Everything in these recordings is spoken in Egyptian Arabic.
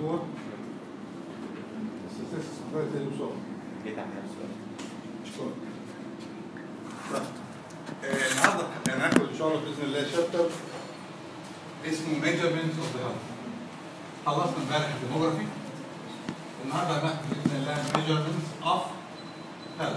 خدتوها statistics بتاعت تاني بسرعه جيت على نفسه شكرا طيب. آه، النهارده هناخد ان شاء الله باذن الله شابتر اسمه ميجرمنت اوف ذا هيلث خلصنا امبارح الديموغرافي النهارده هناخد باذن الله ميجرمنت اوف هيلث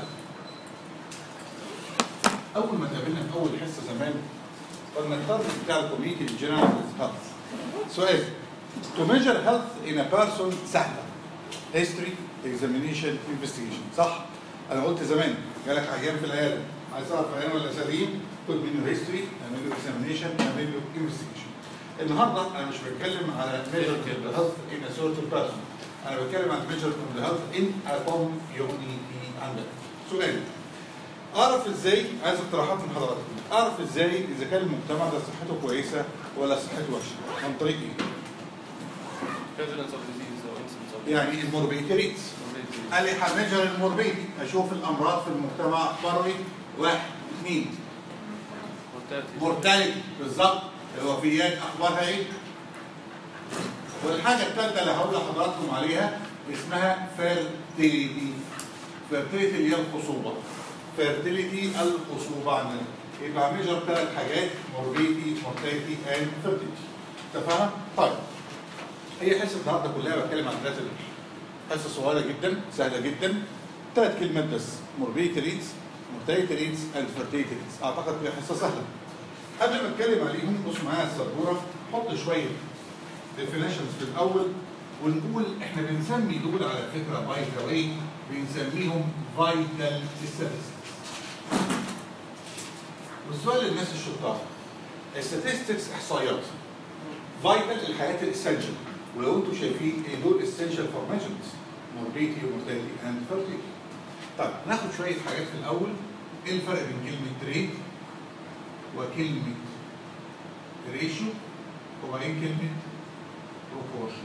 اول ما تقابلنا في اول حصه زمان قلنا التارجت بتاع الكوميونتي الجنرال هيلث سؤال to measure health in a person سهله history examination investigation صح انا قلت زمان جالك عيان في العياده عايز تعرف عيان ولا سليم خد منه هيستوري اعمل له اكزامينشن اعمل له انفستيجيشن النهارده انا مش بتكلم على measure of the health in a certain person انا بتكلم عن measure of the health in a community عندك سؤال اعرف ازاي عايز اقتراحات من حضراتكم اعرف ازاي اذا كان المجتمع ده صحته كويسه ولا صحته وحشه عن طريق ايه prevalence of disease or incidence of يعني الموربيدي ريتس disease. قال لي هنجر الموربيدي اشوف الامراض في المجتمع اخباره ايه واحد اثنين mortality. مورتاليتي بالظبط الوفيات اخبارها ايه والحاجه الثالثه اللي هقول لحضراتكم عليها اسمها فيرتيليتي فيرتيليتي اللي هي الخصوبه فيرتيليتي الخصوبه عندنا يبقى ميجر ثلاث حاجات موربيدي مورتاليتي اند فيرتيليتي اتفقنا؟ طيب هي حصه النهارده كلها بتكلم عن ثلاثه حصه صغيره جدا سهله جدا ثلاث كلمات بس موربيدي ريتس مورتاليتي ريتس اند فيرتيليتي ريتس اعتقد هي حصه سهله قبل ما اتكلم عليهم بصوا معايا السبوره حط شويه ديفينيشنز في الاول ونقول احنا بنسمي دول على فكره باي ذا واي بنسميهم فايتال statistics والسؤال للناس الشطار statistics احصائيات فايتال الحياه الاسنشال ولو انتم شايفين ايه دول اسنشال فور ميجرمنتس موربيتي ومورتاليتي اند فيرتيليتي طيب ناخد شويه حاجات في الاول ايه الفرق بين كلمه ريت وكلمة ريشيو وبعدين كلمة بروبورشن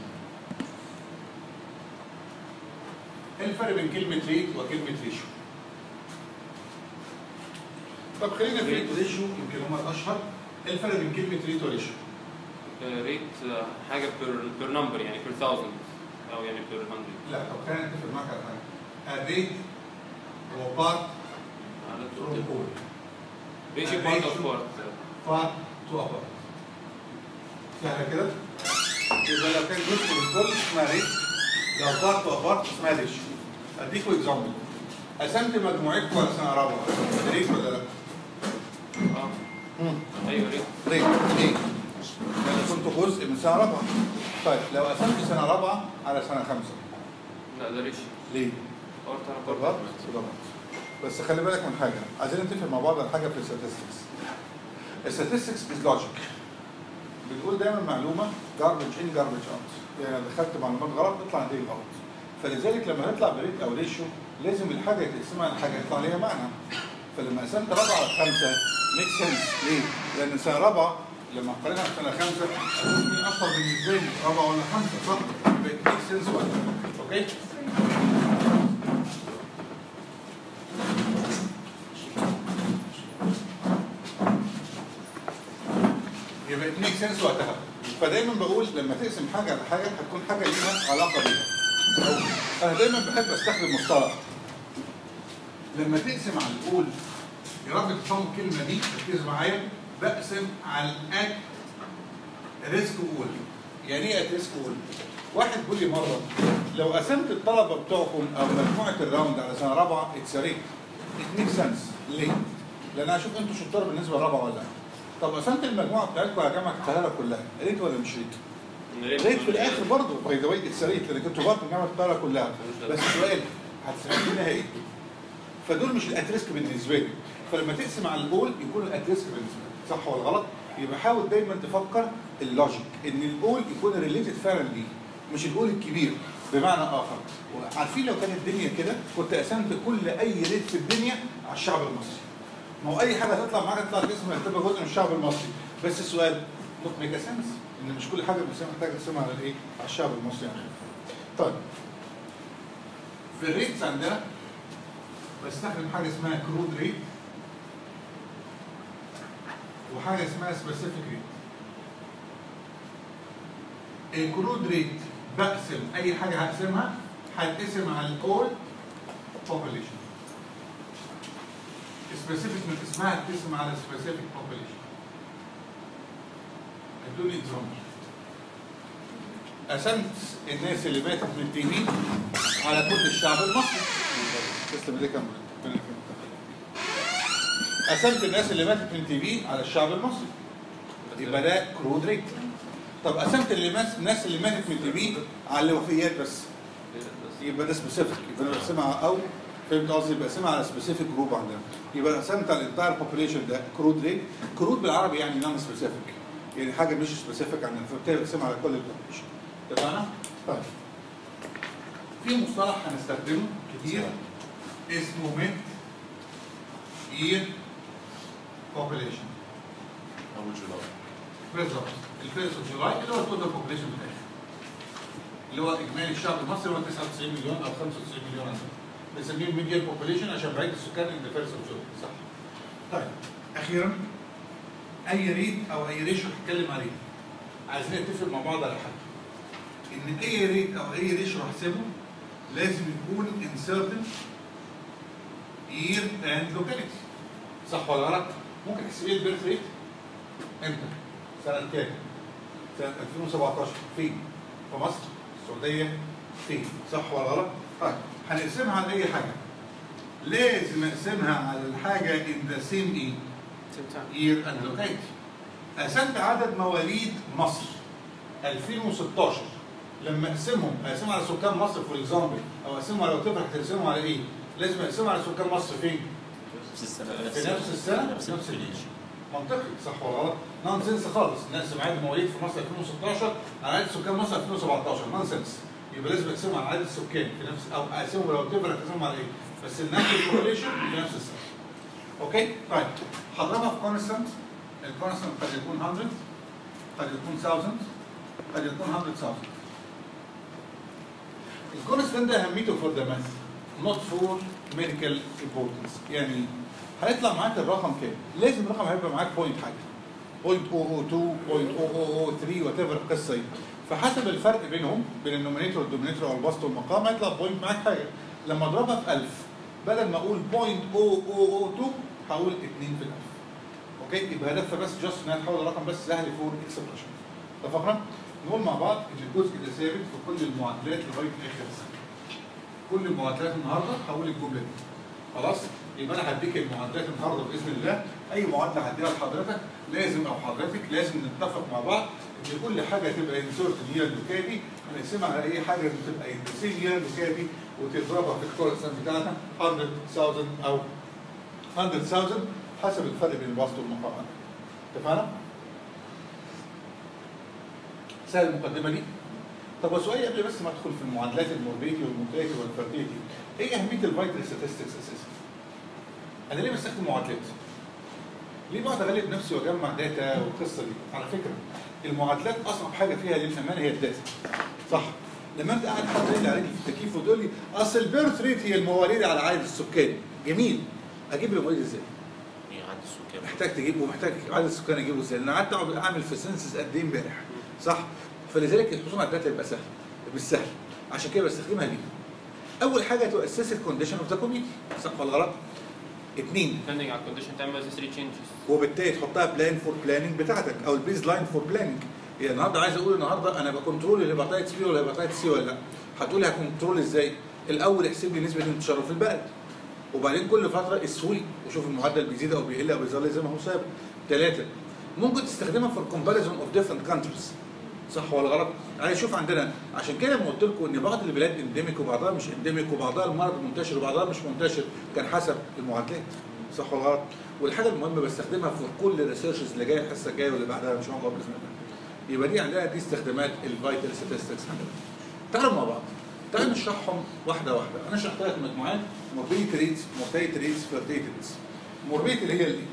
ايه الفرق بين كلمة ريت وكلمة ريشيو؟ طب خلينا في ريت وريشيو يمكن هما الأشهر ايه الفرق بين كلمة ريت وريشيو؟ Uh, rate uh, حاجة per per number يعني per thousand أو يعني per hundred. لا طب خلينا نتفق معاك على حاجة الريت هو بارت على فروم total. هول ratio part of ratio. part. بارت تو ابارت سهلة كده؟ يبقى لو كان جزء من الكل اسمها ريت لو بارت تو ابارت اسمها ريشيو اديكوا اكزامبل قسمت مجموعتكم على سنة رابعة ريت ولا لا؟ اه أيوه rate. ريت ليه؟ لأن كنت جزء من سنة رابعة طيب لو قسمت سنة رابعة على سنة خمسة لا ده ratio. ليه؟ part على بالظبط part. بالظبط بس خلي بالك من حاجة عايزين نتفق مع بعض على حاجة في الستاتستكس الستاتستكس از لوجيك بتقول دايما معلومة garbage in garbage out يعني دخلت معلومات غلط تطلع نتيجة غلط فلذلك لما نطلع بريت او ريشيو لازم الحاجة يتقسم على حاجة يطلع ليها معنى فلما قسمت رابعة على خمسة ميك سنس ليه؟ لأن سنة رابعة لما قارنها بسنة خمسة هتكون مين أشطر بالنسبة لي رابعة ولا خمسة صح؟ يبقى ميك سنس ولا أوكي؟ يبقى ات ميك سنس وقتها فدايما بقول لما تقسم حاجه على حاجه هتكون حاجه ليها علاقه بيها أو انا دايما بحب استخدم مصطلح لما تقسم على الاول يا رب تفهموا الكلمه دي ركزوا معايا بقسم على الات ريسك اول يعني ايه ات ريسك اول؟ واحد بيقول لي مره لو قسمت الطلبه بتوعكم او مجموعه الراوند على سنه رابعه اتس ريت ات ميك سنس ليه؟ لان هشوف انتوا شطار بالنسبه لرابعه ولا لا طب قسمت المجموعه بتاعتكم يا جامعه القاهره كلها ريت ولا مش ريت؟ ريت في الاخر برضه باي ذا واي اتس ريت لان كنتوا برضه جامعه القاهره كلها بس السؤال هتسمعوا ايه؟ فدول مش الاتريسك بالنسبه لي فلما تقسم على الاول يكون الاتريسك بالنسبه لي صح ولا غلط؟ يبقى حاول دايما تفكر اللوجيك ان الاول يكون ريليتد فعلا ليه مش الاول الكبير بمعنى اخر عارفين لو كانت الدنيا كده كنت قسمت كل اي ريت في الدنيا على الشعب المصري ما هو اي حاجه هتطلع معاك تطلع الاسم هتبقى جزء من الشعب المصري بس السؤال لوك ميك سنس ان مش كل حاجه بنسميها محتاجه تقسمها على الايه؟ على الشعب المصري يعني طيب في الريتس عندنا بستخدم حاجه اسمها كرود ريت وحاجه اسمها سبيسيفيك ريت الكرود ريت بقسم اي حاجه هقسمها هتقسم على الاول population specific من اسمها هتقسم على specific population ادوني اكزامبل قسمت الناس اللي ماتت من تي بي على كل الشعب المصري لسه بدي كمل قسمت الناس اللي ماتت من تي بي على الشعب المصري يبقى ده كرود ريت طب قسمت اللي مات الناس اللي ماتت من تي بي على الوفيات بس يبقى ده سبيسيفيك يبقى انا بقسمها او فهمت قصدي بقسمها على سبيسيفيك جروب عندنا يبقى قسمت على الانتاير بوبوليشن ده كرود ريت كرود بالعربي يعني نون سبيسيفيك يعني حاجه مش سبيسيفيك عندنا فبالتالي بقسمها على كل البوبوليشن اتفقنا؟ طيب في مصطلح هنستخدمه كتير اسمه ميد يير population أول جولاي بالظبط الفيرست اوف جولاي اللي هو التوتال بوبوليشن بتاعي اللي هو اجمالي الشعب المصري هو 99 مليون او 95 مليون عندنا بنسميه ميديان بوبوليشن عشان بعيد السكان ان فيرست اوف جولاي صح طيب اخيرا اي ريت او اي ريشيو هتكلم عليه عايزين نتفق مع بعض على حاجه ان اي ريت او اي ريشيو هحسبه لازم يكون in certain year and locality صح ولا غلط؟ ممكن تحسب ايه البيرث ريت؟ امتى؟ سنة كام؟ سنة 2017 فين؟ في مصر؟ السعودية؟ فين؟ صح ولا غلط؟ طيب هنقسمها على أي حاجة لازم أقسمها على الحاجة in the same ايه؟ year and locality قسمت عدد مواليد مصر 2016 لما اقسمهم اقسمهم على سكان مصر فور اكزامبل او اقسمهم على وات هتقسمهم على ايه؟ لازم اقسمهم على سكان مصر فين؟ نفس السنة في نفس السنه نفس نفس الجيش الجيش منطقي صح ولا غلط؟ نونسنس خالص نقسم عدد مواليد في مصر 2016 على عدد سكان مصر 2017 نونسنس يبقى لازم اقسمهم على عدد السكان في نفس او اقسمهم لو تفرق اقسمهم على ايه؟ بس الناتشرال بوبوليشن في نفس السنه. اوكي؟ طيب هضربها في كونستنت الكونستنت قد يكون 100 قد يكون 1000 قد يكون 100000 الكونستنت ده اهميته فور ذا ماث نوت فور ميديكال امبورتنس يعني هيطلع معاك الرقم كام؟ لازم الرقم هيبقى معاك بوينت حاجه بوينت 002 بوينت 0003 وات ايفر القصه دي فحسب الفرق بينهم بين النومينيتور والدومينيتور او البسط والمقام هيطلع بوينت معاك حاجه لما اضربها في 1000 بدل ما اقول بوينت 0002 هقول 2 في ال 1000 اوكي يبقى هدفها بس جاست ان انا احول الرقم بس سهل فور اكسبريشن اتفقنا؟ نقول مع بعض ان الجزء ده ثابت في كل المعادلات لغايه اخر السنه كل المعادلات النهارده هقول الجمله دي خلاص يبقى انا هديك المعادلات النهارده باذن الله اي معادله هديها لحضرتك لازم او حضرتك لازم نتفق مع بعض ان كل حاجه تبقى انسورت هي اللوكابي هنقسمها على اي حاجه تبقى انسين هي اللوكابي وتضربها في الكورسنت بتاعتها 100000 او 100000 حسب الفرق بين الوسط والمقام اتفقنا؟ سهل المقدمه دي؟ طب وسؤالي قبل بس ما ادخل في المعادلات الموربيتي والمورتاليتي والفرديتي ايه اهميه الفايتال ستاتستكس اساسا؟ انا ليه بستخدم معادلات؟ ليه بقعد اغلب نفسي واجمع داتا والقصه دي؟ على فكره المعادلات اصعب حاجه فيها للامانه هي الداتا صح؟ لما انت قاعد حاطط رجلي عليك في التكييف وتقول لي اصل البيرث ريت هي المواليد على عدد السكان جميل اجيب المواليد ازاي؟ يعدي السكان محتاج تجيب ومحتاج عدد السكان اجيبه ازاي؟ لان قعدت اقعد اعمل في سنسس قد ايه امبارح صح؟ فلذلك الحصول على الداتا يبقى سهل مش سهل عشان كده بستخدمها دي اول حاجه تؤسس الكونديشن اوف ذا كوميونتي صح ولا غلط؟ اثنين depending على الكونديشن تعمل بس 3 changes وبالتالي تحطها بلان فور بلاننج بتاعتك او البيز لاين فور بلاننج يعني النهارده عايز اقول النهارده انا بكنترول الهيباتايتس بي ولا الهيباتايتس سي ولا لا هتقولي هكنترول ازاي؟ الاول احسب لي نسبه الانتشار في البلد وبعدين كل فتره اسوي وشوف المعدل بيزيد او بيقل او بيظل زي ما هو ثابت ثلاثه ممكن تستخدمها في الكومباريزون اوف ديفرنت كانتريز صح ولا غلط؟ عايز اشوف عندنا عشان كده لما قلت لكم ان بعض البلاد انديميك وبعضها مش انديميك وبعضها المرض منتشر وبعضها مش منتشر كان حسب المعادلات صح ولا غلط؟ والحاجه المهمه بستخدمها في كل الريسيرشز اللي جايه الحصه الجايه واللي بعدها ان شاء الله باذن الله. يبقى دي عندنا دي استخدامات الفيتال ستاتستكس عندنا. تعالوا مع بعض. تعالوا نشرحهم واحده واحده. انا شرحت لك مجموعات موربيدي ريتس مورتاليتي ريتس فيرتيليتي ريتس. موربيدي اللي هي الايه؟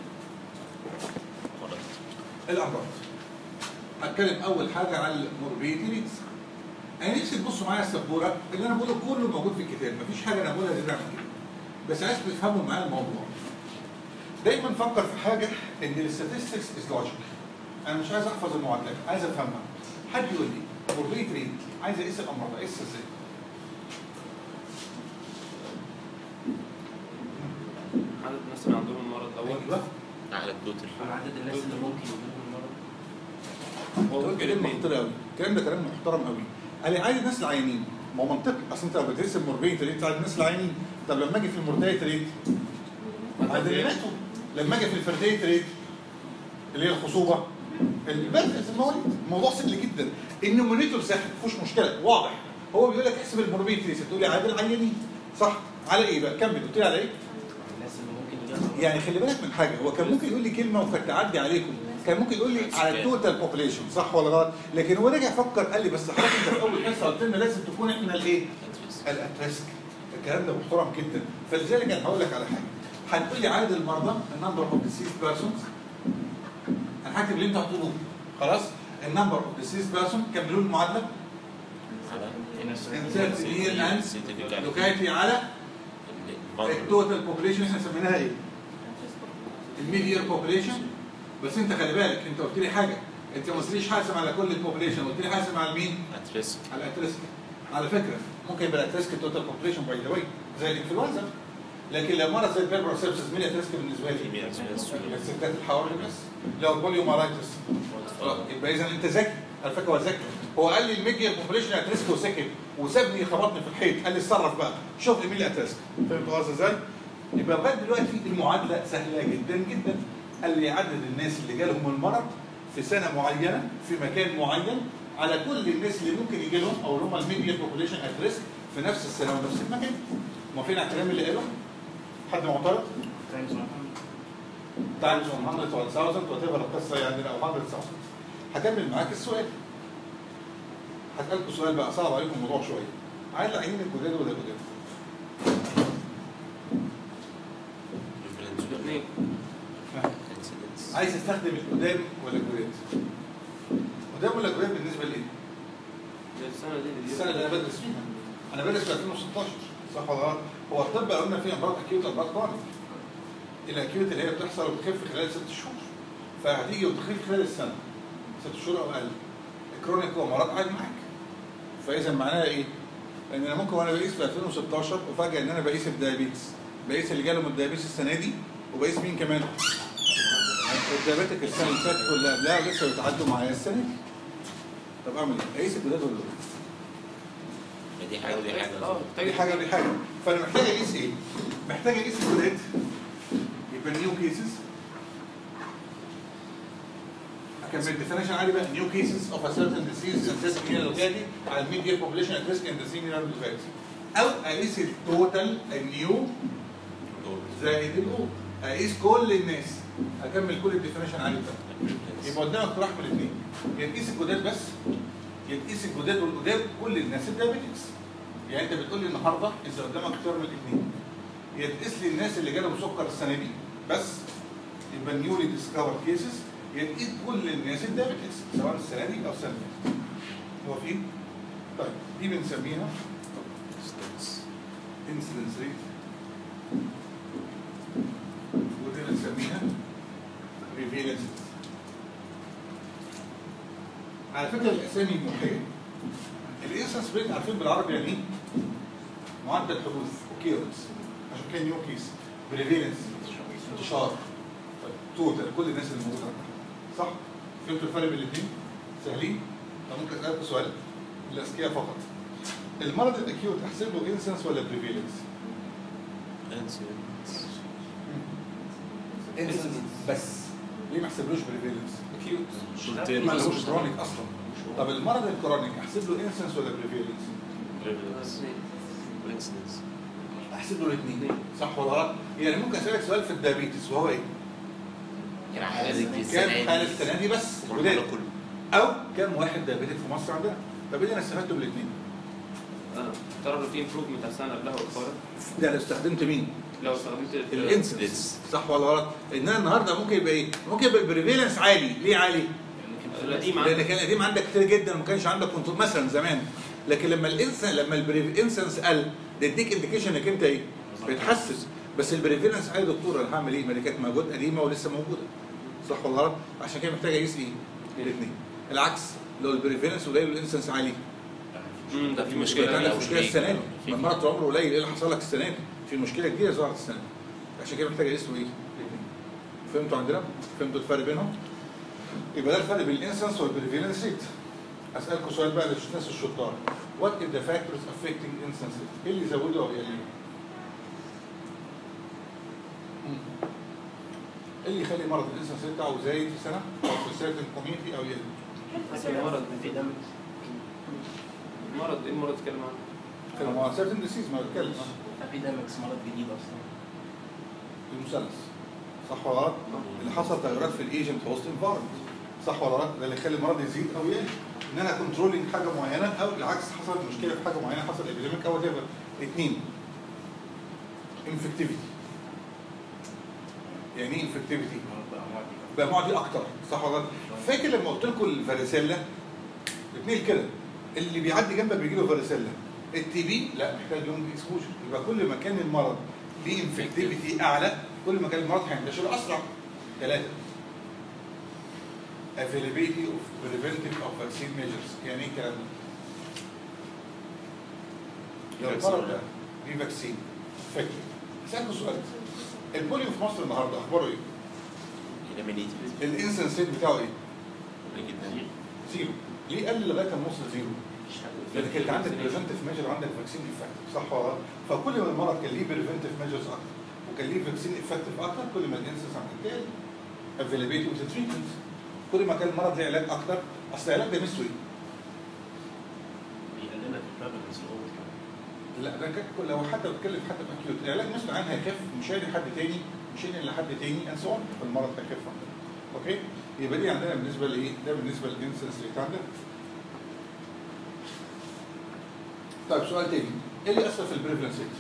الامراض. هتكلم اول حاجه عن الموربيدي ريتس. انا نفسي تبصوا معايا السبوره اللي انا بقوله كله موجود في الكتاب مفيش حاجه انا بقولها زياده عن كده. بس عايز تفهموا معايا الموضوع. دايما فكر في حاجه ان الستاتستكس از لوجيك. انا مش عايز احفظ المعادلات عايز افهمها. حد يقول لي موربيديتي ريت عايز اقيس الامراض اقيسها ازاي؟ عدد الناس اللي عندهم المرض دوت ايوه على التوتال عدد الناس اللي ممكن يجيلهم المرض هو ده كلام محترم قوي الكلام ده كلام محترم قوي قال لي عايز الناس العيانين ما هو منطقي اصل انت لو بتدرس الموربيديتي ريت بتاع الناس العيانين طب لما اجي في المورتاليتي ريت عدد اللي ماتوا لما اجي في الفرديتي ريت اللي هي الخصوبه البرد المواليد الموضوع سهل جدا النومينيتور سهل مفيهوش مشكله واضح هو بيقول لك احسب الموربيديتي ريت تقول لي عدد العيانين صح على ايه بقى كمل قلت لي على ايه الناس اللي ممكن يجيلهم المرض يعني خلي بالك من حاجه هو كان ممكن يقول لي كلمه وكانت تعدي عليكم كان ممكن يقول لي على التوتال بوبليشن صح ولا غلط لكن هو رجع فكر قال لي بس حضرتك انت في اول حصه قلت لنا لازم تكون احنا الايه الاتريسك الكلام ده محترم جدا فلذلك انا هقول لك على حاجه هتقول لي عدد المرضى النمبر اوف ديسيز بيرسونز انا هكتب اللي انتوا هتقولوه خلاص النمبر اوف ديسيز بيرسون كملوا لي المعادله انسert year and لوكايتي على التوتال بوبليشن احنا سميناها ايه؟ الميد يير بوبليشن بس انت خلي بالك انت قلت لي حاجه انت ما قلتليش حاسم على كل البوبليشن قلت لي حاسم على مين؟ اتريسك على الاتريسك على فكره ممكن يبقى الاتريسك توتال بوبليشن باي ذا واي زي الانفلونزا لكن لو مرض زي البيربر سيبسس مين الاتريسك بالنسبه لي؟ السكتات الحواري بس لو البوليو مارايتس يبقى اذا انت ذكي على فكره هو ذكي هو قال لي الميديا بوبليشن اتريسك وسكت وسابني خبطني في الحيط قال لي اتصرف بقى شوف لي مين اللي اتريسك فهمت قصدي ازاي؟ يبقى لغايه دلوقتي المعادله سهله جدا جدا قال لي عدد الناس اللي جالهم المرض في سنه معينه في مكان معين على كل الناس اللي ممكن يجي لهم او اللي هم الميديا بوبليشن ات ريسك في نفس السنه ونفس المكان موافقين على الكلام اللي قاله؟ حد معترض؟ times 100 تايمز 100 ولا 1000 وات ايفر القصه يعني او 100000 هكمل معاك السؤال هسألكوا سؤال بقى صعب عليكم الموضوع شويه عايز العيين الجداد ولا الجداد؟ الاثنين عايز استخدم القدام ولا الجداد؟ قدام ولا الجداد بالنسبه لايه؟ السنه دي اللي السنه اللي انا بدرس فيها انا بدرس في 2016 صح ولا غلط؟ هو الطب قلنا فيه امراض اكيوت امراض كرونيك الاكيوت اللي هي بتحصل وبتخف خلال ست شهور فهتيجي وتخف خلال السنه ست شهور او اقل الكرونيك هو مرض قاعد معاك فاذا معناها ايه؟ ان انا ممكن وانا بقيس في 2016 افاجئ ان انا بقيس الدايابيتس بقيس اللي جالهم الدايابيتس السنه دي وبقيس مين كمان؟ الدايابيتك السنه اللي فاتت واللي قبلها ولسه بيتعدوا معايا السنه دي طب اعمل ايه؟ اقيس الجداد ولا لا؟ دي حاجه ودي حاجه اه دي حاجه ودي حاجه فانا محتاج اقيس ايه؟ محتاج اقيس الجداد يبقى نيو كيسز اكمل الديفينيشن عادي بقى نيو كيسز اوف ا سيرتن ديسيز ان سيرتن مينال لوكاليتي على الميد يير بوبليشن ات ريسك ان ذا سيمينال لوكاليتي او اقيس التوتال النيو زائد الاولد اقيس كل الناس اكمل كل الديفينيشن عادي بقى يبقى قدامك اقتراح من الاثنين يا تقيس الجداد بس يا تقيس الجداد والقدام كل الناس الدايابيتكس يعني انت بتقول لي النهارده انت قدامك اختيار من الاثنين يا تقيس لي الناس اللي جالهم سكر السنه دي بس يبقى نيولي ديسكفر كيسز يا تقيس كل الناس الدايابيتكس سواء السنه دي او السنه اللي فاتت موافقين؟ طيب دي بنسميها انسيدنس ريت ودي بنسميها ريفيلنس على فكره الاسامي موحيه الانسنس ريت عارفين بالعربي يعني ايه؟ معدل حدوث اوكيرنس عشان كده نيو كيس بريفيلنس انتشار توتال كل الناس اللي موجوده صح؟ فهمتوا الفرق بين الاثنين؟ سهلين؟ طب ممكن اسالكم سؤال الاذكياء فقط المرض الاكيوت احسب له انسنس ولا بريفيلنس؟ انسنس بس ليه ما احسبلوش بريفيلنس؟ اكيوت ما لهوش كرونيك اصلا طب المرض الكرونيك احسب له انسنس ولا بريفيلنس؟ احسب له الاثنين صح ولا غلط؟ يعني ممكن اسالك سؤال في الدايابيتس وهو ايه؟ كان حالة كام حاله السنه دي بس جداد كله او كام واحد دايابيتك في مصر عندنا؟ طب ايه انا استفدت من الاثنين؟ اه ترى لو في امبروفمنت على السنه قبلها والقارة ده لو استخدمت مين؟ لو استخدمت الانسنس صح ولا غلط؟ ان انا النهارده ممكن يبقى ايه؟ ممكن يبقى البريفيلنس عالي، ليه عالي؟ القديم لان عندك كان القديم عندك كتير جدا وما كانش عندك كنترول مثلا زمان لكن لما الانسان لما الانسنس قل ده يديك انديكيشن انك انت ايه؟ بتحسن بس البريفيلنس عالي يا دكتور انا هعمل ايه؟ ما دي كانت موجوده قديمه ولسه موجوده صح ولا غلط؟ عشان كده محتاج اقيس ايه؟ الاثنين العكس لو البريفالنس قليل والانسنس عالي امم ده في في مشكله يبقى مشكلة. عندك لا، مشكله في- السنه دي في- ما المرض عمره قليل ايه اللي حصل لك السنه دي؟ في مشكله كبيره ظهرت السنه دي عشان كده محتاجه اسمه ايه؟ فهمتوا عندنا؟ فهمتوا الفرق بينهم؟ يبقى ده الفرق بين الانسنس والبريفالنس ريت اسالكم سؤال بقى للناس الشطار وات از ذا فاكتورز افكتنج انسنس ريت؟ ايه اللي يزوده او يقلله؟ مم. ايه اللي يخلي مرض الانسنس ريت بتاعه زايد في سنه او في سيرتن كوميونتي او يقل؟ بس المرض في دم المرض ايه المرض اتكلم عنه؟ كانوا مع سيرتن ديسيز ما بتكلم ابيديمكس مرض جديد اصلا المثلث صح ولا غلط؟ اللي حصل تغيرات في الايجنت هوست انفايرمنت صح ولا غلط؟ ده اللي يخلي المرض يزيد او يقل ان انا كنترولينج حاجه معينه او بالعكس حصلت مشكله في حاجه معينه حصل ابيديميك او وات ايفر اثنين انفكتيفيتي يعني ايه انفكتيفيتي؟ مرض بقى معدي بقى معدي اكتر صح ولا غلط؟ فاكر لما قلت لكم الفاريسيلا اثنين كده اللي بيعدي جنبك بيجي له فاريسيلا التي بي لا محتاج لونج اكسبوجر يبقى كل ما كان المرض ليه انفكتيفيتي اعلى كل ما كان المرض هينتشر اسرع ثلاثه availability of preventive of vaccine measures يعني ايه الكلام ده؟ لو فاكسين المرض ولا ده ليه فاكسين فاكر اسالكم سؤال البوليو في مصر النهارده اخباره ايه؟ يلامينيتي الانسنس ريت بتاعه ايه؟ جدا زيرو ليه قل لغايه ما وصل زيرو؟ مفيش حد لانك انت عندك بريفنتيف ميجر وعندك فاكسين افكتيف صح ولا لا؟ فكل ما المرض كان ليه بريفنتيف ميجرز اكتر وكان ليه فاكسين افكتيف اكتر كل ما الانسنس عندك تقل افيلابيلتي اوف تريتمنت كل ما كان المرض ليه علاج اكتر اصل العلاج ده ميزته ايه؟ بيقلل لك البريفالنس الاوفر لا ده كان كل لو حتى بتكلم حتى في اكيوت العلاج ميزته عنها هيخف مش هيدي حد تاني مش هينقل لحد تاني اند سو فالمرض هيخف عندنا اوكي؟ يبقى دي عندنا بالنسبه لايه؟ ده بالنسبه للانسنس ريت عندنا طيب سؤال تاني ايه اللي اثر في البريفلنس ريت؟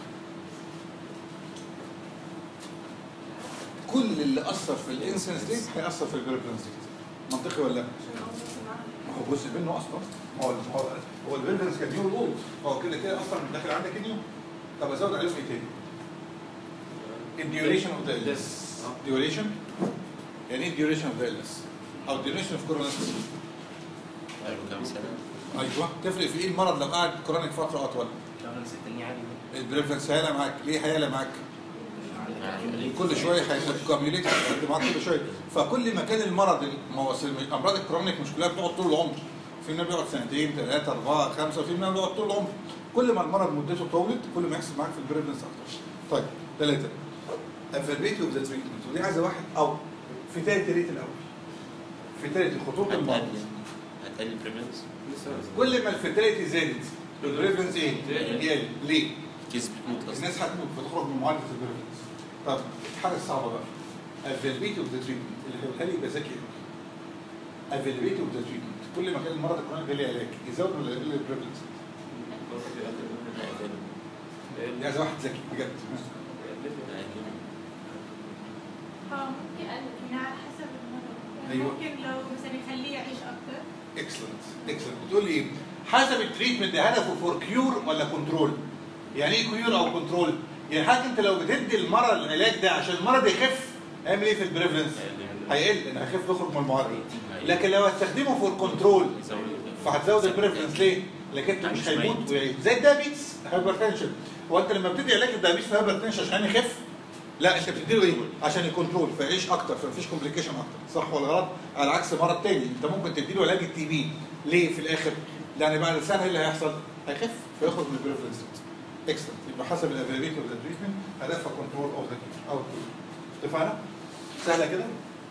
كل اللي اثر في الانسنس ريت هياثر في البريفلنس ريت منطقي ولا لا؟ ما هو جزء منه اصلا ما هو هو هو البريفلنس كان نيو اولد فهو كده كده اصلا داخل عندك نيو طب ازود عليهم ايه تاني؟ الديوريشن اوف ذا النس ديوريشن يعني ايه الديوريشن اوف ذا النس؟ او الديوريشن اوف كورونا بقاله كام سنة ايوه تفرق في ايه المرض لو قعد كرونيك فتره اطول؟ البريفالنس التاني عالي البريفلنس هيعلى معاك ليه هيعلى معاك؟ عندك كل شويه هيكميوليت هيقعد معاك كل شويه فكل ما كان المرض ما هو أصل الامراض الكرونيك مش كلها بتقعد طول العمر في منها بيقعد سنتين ثلاثه اربعه خمسه وفي منها بيقعد طول العمر كل ما المرض مدته طولت كل ما يحصل معاك في البريفلنس اكتر طيب ثلاثه افيربيتي اوف ذا تريتمنت ودي عايزه واحد او في ثالث ريت الاول في ثالث خطوط المرض هتقلل هتقلل البريفلنس لسه كل ما الفيتاليتي زادت البريفلنس ايه؟ يقل ليه؟ كيس بتموت اصلا الناس هتموت فتخرج من معادله البريفلنس طب الحاجه الصعبه بقى availability اوف ذا تريتمنت اللي هيقولها لي يبقى ذكي قوي availability اوف ذا تريتمنت كل ما كان المرض الكرونيك ده ليه علاج يزود ولا يقلل البريفلنس دي عايز واحد ذكي بجد اه ممكن اقلل يعني على حسب المرض يعني أيوة. ممكن لو مثلا يخليه يعيش اكتر اكسلنت اكسلنت بتقول لي ايه؟ حسب التريتمنت ده هدفه فور كيور ولا كنترول؟ يعني ايه كيور او كنترول؟ يعني حضرتك انت لو بتدي المرض العلاج ده عشان المرض يخف هيعمل ايه في البريفلنس؟ هيقل لان هيخف يخرج من المعادله لكن لو هتستخدمه فور كنترول فهتزود البريفرنس ليه؟ لكن انت مش هيموت ويعيد زي الدايابيتس هايبرتنشن هو انت لما بتدي علاج الدايابيتس هايبرتنشن عشان يخف لا انت بتديله ايه؟ عشان يكنترول فيعيش اكتر فمفيش كومبليكيشن اكتر صح ولا غلط؟ على عكس مرض تاني انت ممكن تديله علاج التي بي ليه في الاخر؟ لان بعد سنه ايه اللي هيحصل؟ هيخف فيخرج من البريفرنس اكسلنت يبقى حسب الافيلابيلتي اوف ذا تريتمنت هدفها كنترول اوف ذا او اتفقنا؟ سهله كده؟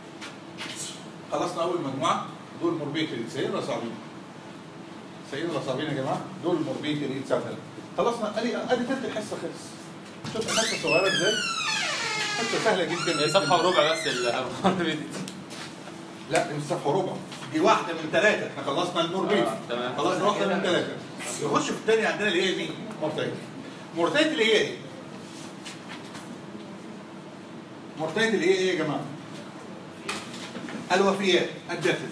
خلصنا اول مجموعه دول موربيتري سيئين ولا صعبين؟ سيئين ولا صعبين يا جماعه؟ دول موربيتري سهله خلصنا ادي ادي تلت الحصه خلص شفت حصه صغيره ازاي؟ حصه سهله جدا هي صفحه وربع بس ال لا دي مش صفحه وربع دي واحده من ثلاثه احنا خلصنا الموربيتري آه، تمام. خلصنا واحده من ثلاثه نخش في الثانيه عندنا اللي هي مين؟ مرتين مرتين اللي هي ايه؟ مرتين اللي هي ايه يا جماعه؟ الوفيات الدثس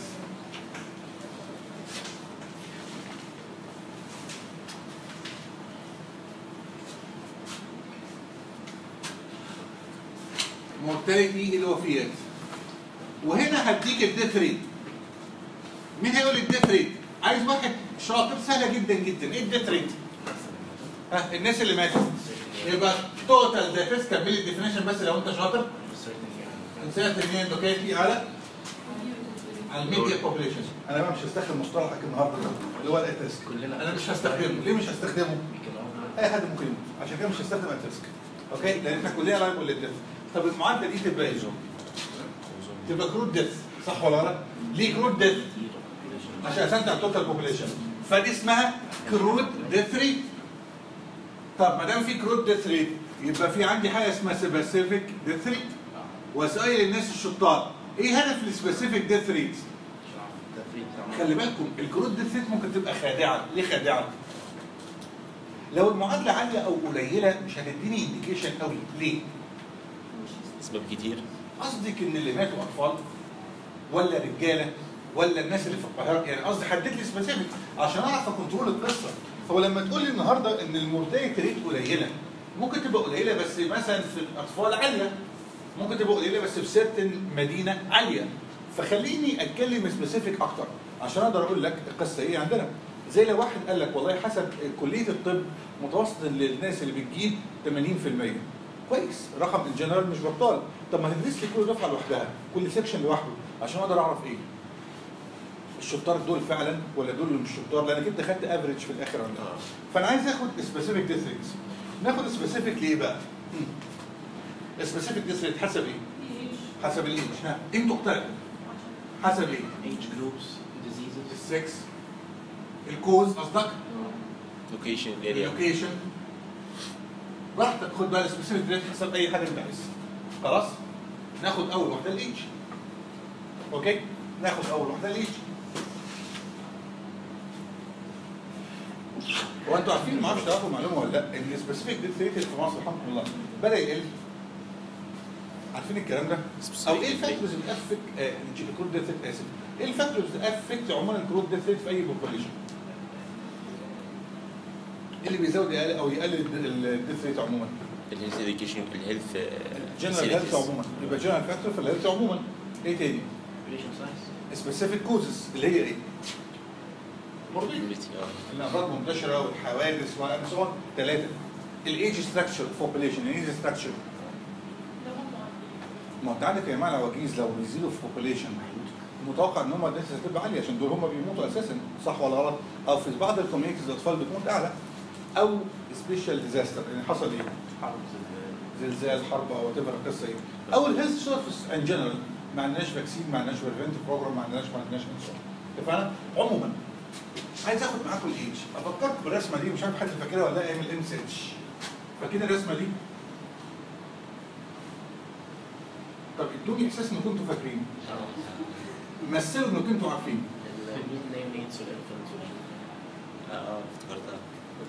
مورتاليتي الوفيات وهنا هديك الديث ريت مين هيقول الديث ريت؟ عايز واحد شاطر سهله جدا جدا ايه الديت ريت؟ ها الناس اللي ماتوا يبقى توتال ديفيس كملي الديفينيشن بس لو انت شاطر انسان تنين دوكاتي على على الميديا بوبليشن انا بقى مش هستخدم مصطلحك النهارده ده اللي هو الاتريسك كلنا انا مش هستخدمه ليه مش هستخدمه؟ يمكن اه اي حد ممكن يموت عشان كده مش هستخدم اتريسك اوكي لان احنا كلنا لايبل للديث طب المعادله دي تبقى ايه؟ تبقى كرود ديث صح ولا لا؟ ليه كرود ديث؟ عشان استمتع التوتال بوبليشن فدي اسمها كرود ديث ريت طب ما دام في كرود ديث ريت يبقى في عندي حاجه اسمها سبيسيفيك ديث ريت وسائل الناس الشطار ايه هدف السبيسيفيك ديث ريت؟ خلي بالكم الكرود ديث ريت ممكن تبقى خادعه ليه خادعه؟ لو المعادله عاليه او قليله مش هتديني انديكيشن قوي ليه؟ اسباب كتير قصدك ان اللي ماتوا اطفال ولا رجاله ولا الناس اللي في القاهره يعني قصدي حدد لي سبيسيفيك عشان اعرف اكنترول القصه هو لما تقول لي النهارده ان المورتاليتي ريت قليله ممكن تبقى قليله بس مثلا في الاطفال عاليه ممكن تبقى قليله بس في سيرتن مدينه عاليه فخليني اتكلم سبيسيفيك اكتر عشان اقدر اقول لك القصه ايه عندنا زي لو واحد قال لك والله حسب كليه الطب متوسط للناس اللي بتجيب 80% كويس رقم الجنرال مش بطال طب ما تدرس لي كل دفعه لوحدها كل سيكشن لوحده عشان اقدر اعرف ايه الشطار دول فعلا ولا دول اللي مش شطار لانك انت خدت افريج في الاخر ولا لا فانا عايز اخد سبيسيفيك ديث ريتس ناخد سبيسيفيك ليه بقى؟ سبيسيفيك ديث ريت حسب ايه؟ حسب الايج ها انتوا اقترحوا حسب ايه؟ age groups diseases السكس الكوز قصدك لوكيشن اريا اللوكيشن براحتك خد بقى السبيسيفيك ريت حسب اي حاجه انت عايزها خلاص ناخد اول واحده الايج اوكي ناخد اول واحده الايج هو انتوا عارفين ما اعرفش تعرفوا معلومه ولا لا ان السبيسيفيك ديت ريت في مصر الحمد لله بدا يقل عارفين الكلام ده؟ او ايه الفاكتورز اللي افكت الكرود ديت ريت اسف ايه الفاكتورز اللي افكت عموما الكرود ديت ريت في اي بوبوليشن؟ ايه اللي بيزود يقلل او يقلل الديث ريت عموما؟ الهيلث اديوكيشن الهيلث جنرال هيلث عموما يبقى جنرال فاكتور في الهيلث عموما ايه تاني؟ population size سبيسيفيك كوزز اللي هي ايه؟ مرضية الامراض المنتشره والحوادث وان سو ثلاثه الايج ستراكشر بوبوليشن الايج ستراكشر ما انت عندك يا جماعه العواجيز لو نزلوا في بوبوليشن متوقع ان هم الناس هتبقى عاليه عشان دول هم بيموتوا اساسا صح ولا غلط؟ او في بعض الكوميونيتيز الاطفال بتموت اعلى او سبيشال ديزاستر يعني حصل ايه؟ حرب زلزال حرب او وات القصه ايه او الهيلث سيرفيس ان جنرال ما عندناش فاكسين ما عندناش بريفنت بروجرام ما عندناش ما عندناش انسان اتفقنا عموما عايز اخد معاكم الايدج افكرت بالرسمه دي مش عارف حد فاكرها ولا لا ايام الام سي اتش فاكرين الرسمه دي طب ادوني احساس ان كنتوا فاكرين مثلوا ان كنتوا عارفين المين نيم نيدز والانفنتس اه اه افتكرتها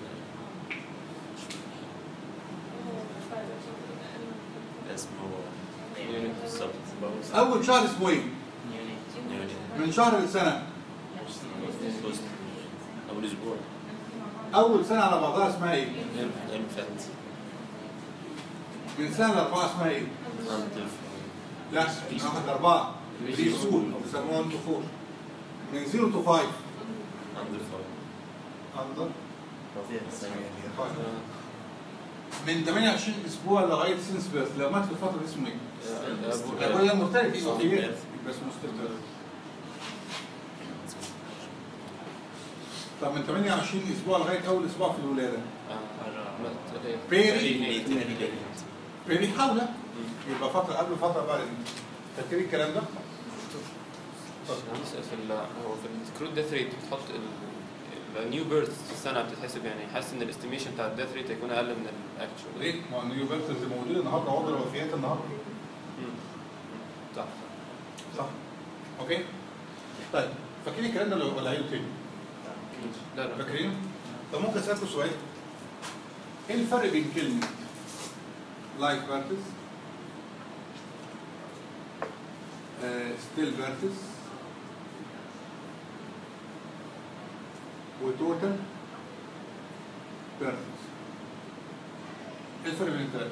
اسمه بالظبط اول شهر اسمه ايه؟ من شهر لسنه بوست اول اسبوع اول سنه على بعضها اسمها ايه؟ انفنت من سنه لاربعه اسمها ايه؟ انتف لا ناخد اربعه بري سكول بيسموها 1 تو 4 من 0 تو 5 اندر انظر فظيع السنة من 28 اسبوع لغايه سينس بيرث لو مات في الفتره دي اسمه ايه؟ لا ولا مرتبط يبقى Stillbirth. يبقى اسمه stillbirth. طب من 28 اسبوع لغايه اول اسبوع في الولاده بيري بيري حاوله يبقى فتره قبل فتره بعد دي فاكرين الكلام ده؟ في ال هو في الكرود ديث ريت بتحط النيو بيرث السنه بتتحسب يعني حاسس ان الاستيميشن بتاع الديث ريت هيكون اقل من الاكشوال ليه؟ ما هو النيو بيرث اللي موجود النهارده عقد الوفيات النهارده صح صح اوكي؟ طيب فاكرين الكلام ده ولا ولا عيده تاني؟ لا لا فاكرينه؟ طب ممكن اسالكم سؤال؟ ايه الفرق بين كلمة لايف فيرتس ستيل فيرتس وتوتال فيرتس ايه الفرق بين الثلاثة؟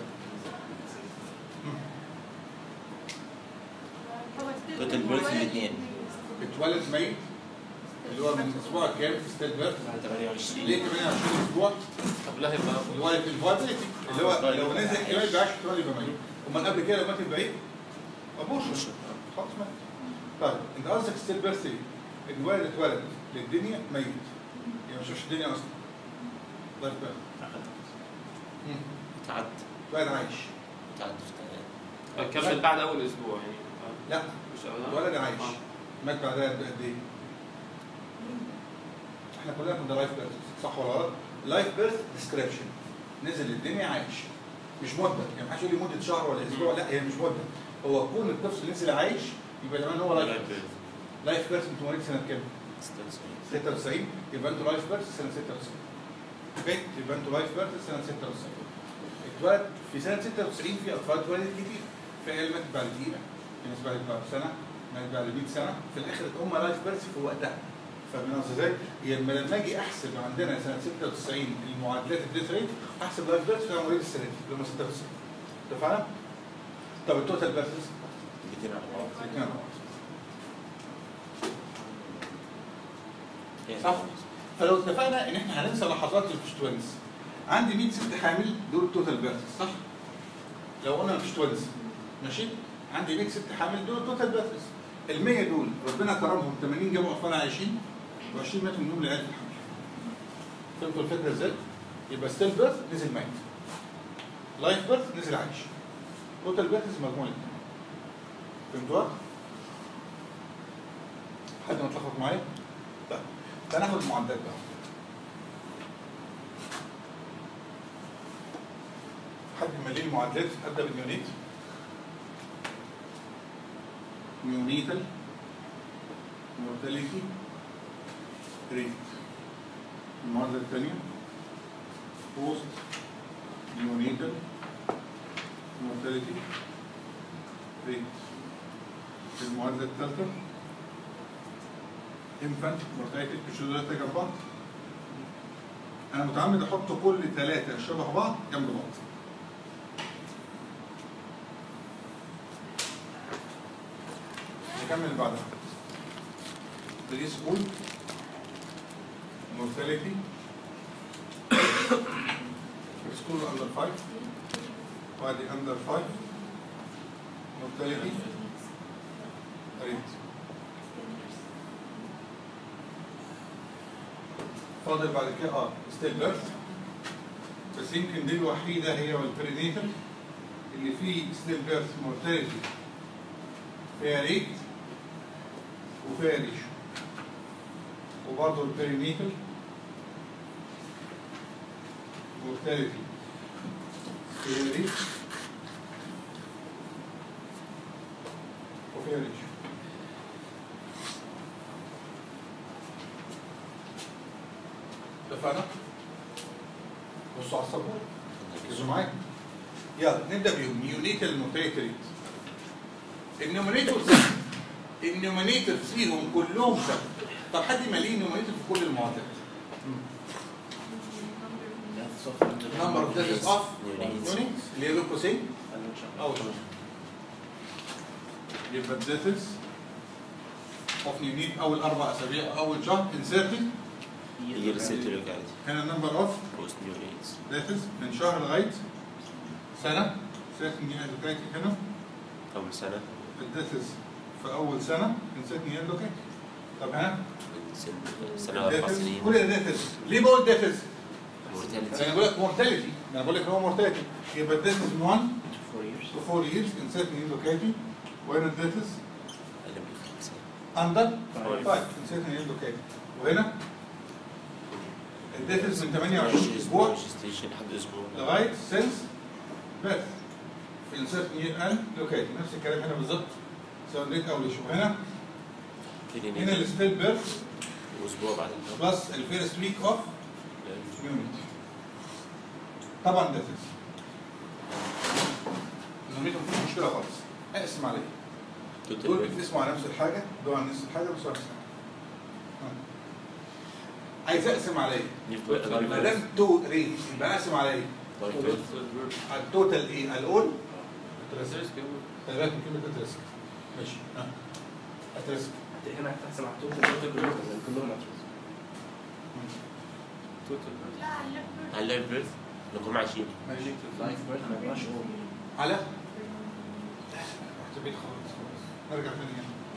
توتال بيرث الاثنين اتولد ميت اللي هو من اسبوع كام في ستيل بيرث بعد 28 ليه 28 اسبوع طب لا هيبقى اللي هو الفايتاليتي اللي هو لو نزل كمان يبقى 10 احتمال يبقى ميت امال قبل كده لو مات يبقى ايه؟ ابوشن خلاص مات طيب انت قصدك ستيل بيرث ايه؟ الولد اتولد للدنيا ميت يعني مش شافش الدنيا اصلا لايف بيرث تعد اتولد عايش تعد في تمام. كمل بعد اول اسبوع يعني آه، لا مش أول- اتولد عايش آه. مات بعدها قد ايه؟ احنا كلنا كنا لايف بيرث صح ولا غلط؟ لايف بيرث ديسكريبشن نزل الدنيا عايش مش مده يعني محدش يقول لي مده شهر ولا اسبوع لا هي مش مده هو كون الطفل نزل عايش يبقى زمان هو لايف بيرث لايف بيرث انتوا مواليد سنه كام؟ 96 يبقى انتوا لايف بيرث سنه 96 اوكي يبقى انتوا لايف بيرث سنه 96 اتولد في سنه 96 في اطفال اتولدت كتير في عيال ماتت بعد دقيقه في ناس ماتت بعد سنه ماتت بعد 100 سنه في الاخر هم لايف بيرث في وقتها فاهمين قصدي ازاي؟ يعني لما اجي احسب عندنا سنه 96 المعادلات الديث ريت احسب لايف بيرث في مواليد السنه دي اللي هم 96 اتفقنا؟ طب التوتال بيرثز الاثنين على بعض الاثنين على بعض يعني صح. فلو اتفقنا ان احنا هننسى لحظات الفيش توينز عندي 100 ست حامل دول التوتال بيرثز صح؟ لو قلنا مفيش توينز ماشي؟ عندي 100 ست حامل دول التوتال بيرثز ال 100 دول ربنا كرمهم 80 جابوا اطفال عايشين و20 ماتوا منهم لعيال في الحمل فهمتوا الفكره ازاي؟ يبقى ستيل بيرث نزل ميت لايف بيرث نزل عايش توتال بيرثز مجموع الاثنين فهمتوها؟ حد متلخبط معايا؟ طيب هناخد المعدات بقى حد مليه المعادلات ابدا بالنيونيت نيونيتال مورتاليتي ريت المعادله الثانيه بوست نيونيتال مورتاليتي ريت المعادله الثالثه انفانت مورتاليتي مش دول جنب بعض انا متعمد احط كل ثلاثه شبه بعض جنب بعض نكمل اللي بعدها بري سكول مورتاليتي بري سكول اندر 5 وادي اندر 5 مورتاليتي ريت فاضل بعد كده اه ستيل بيرث بس يمكن دي الوحيده هي والبرينيتال اللي فيه ستيل بيرث مورتاليتي فيها ريت وفيها ريشو وبرضه البرينيتال مورتاليتي فيها ريت وفيها ريشو اتفقنا؟ بصوا على السبورة ركزوا معايا يلا نبدا بيهم نيونيتال مورتاليتي ريت النومينيتور سهل النومينيتور فيهم كلهم سهل طب حد يمليه نومينيتور في كل المعادلات Deaths of under- نمبر اوف ديثز اوف Neonates. يونيتس اللي هي بين قوسين under- اول يبقى الديثز اوف نيونيت اول اربع اسابيع اول شهر انسيرتد year set locality هنا النمبر اوف post new rates ديثز من شهر لغايه سنه سيرتن جين لوكيتي هنا أول سنة الديثز في اول سنه انسيرتن جين لوكيتي طب ها سن سنة أربع الديثز سنين كل الديثز ليه بقول ديثز؟ mortality انا بقول لك مورتاليتي انا بقول لك ان هو مورتاليتي يبقى الديثز من 1 Four years. to 4 years in certain locality وهنا الديثز أقل من خمسة under Five. 5 in certain locality وهنا الديثز من 28 اسبوع registration لحد أسبوع لغايه since birth في in certain year and locality نفس الكلام هنا بالظبط سواء ريت او ليش وهنا هنا الستيل بيرث وأسبوع بعد النوم بلس الفيرست ويك اوف يونت طبعا ديثز نوميته مفيش مشكله خالص اقسم عليه دول توتال بيتقسموا على نفس الحاجه دول على نفس الحاجه بس على نفس الحاجه عايز اقسم على ايه؟ ما دام تو ريت يبقى اقسم على ايه؟ على التوتال ايه؟ على الاول خلي بالك من كلمه اترسك ماشي ها اترسك هنا هتحسب على التوتال توتال كلهم كلهم ماتريكس توتال لا الليبر على اللايف بيرث نقوم 20 ماشي لايف بيرث ما يبقاش هو على رحت بعيد خالص خالص نرجع تاني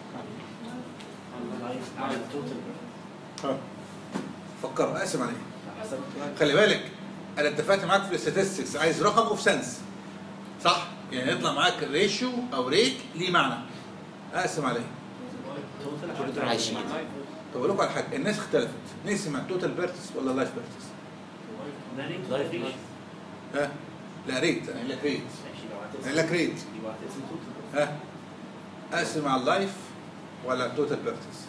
هنا لايف على التوتال بيرث اه فكر اقسم عليه حسب خلي بالك انا اتفقت معاك في الاستاتستكس عايز رقم اوف سنس صح يعني يطلع معاك ريشيو او ريت ليه معنى اقسم عليه توتال 20 طب اقول لكم على حاجه الناس اختلفت نقسم على التوتال بيرتس ولا لايف بيرتس ده ريت لايف ريت ها لا ريت انا لك ريت ماشي لو انا هتقسم لك ريت يبقى هتقسم توتال ها اقسم على اللايف ولا التوتال بيرتس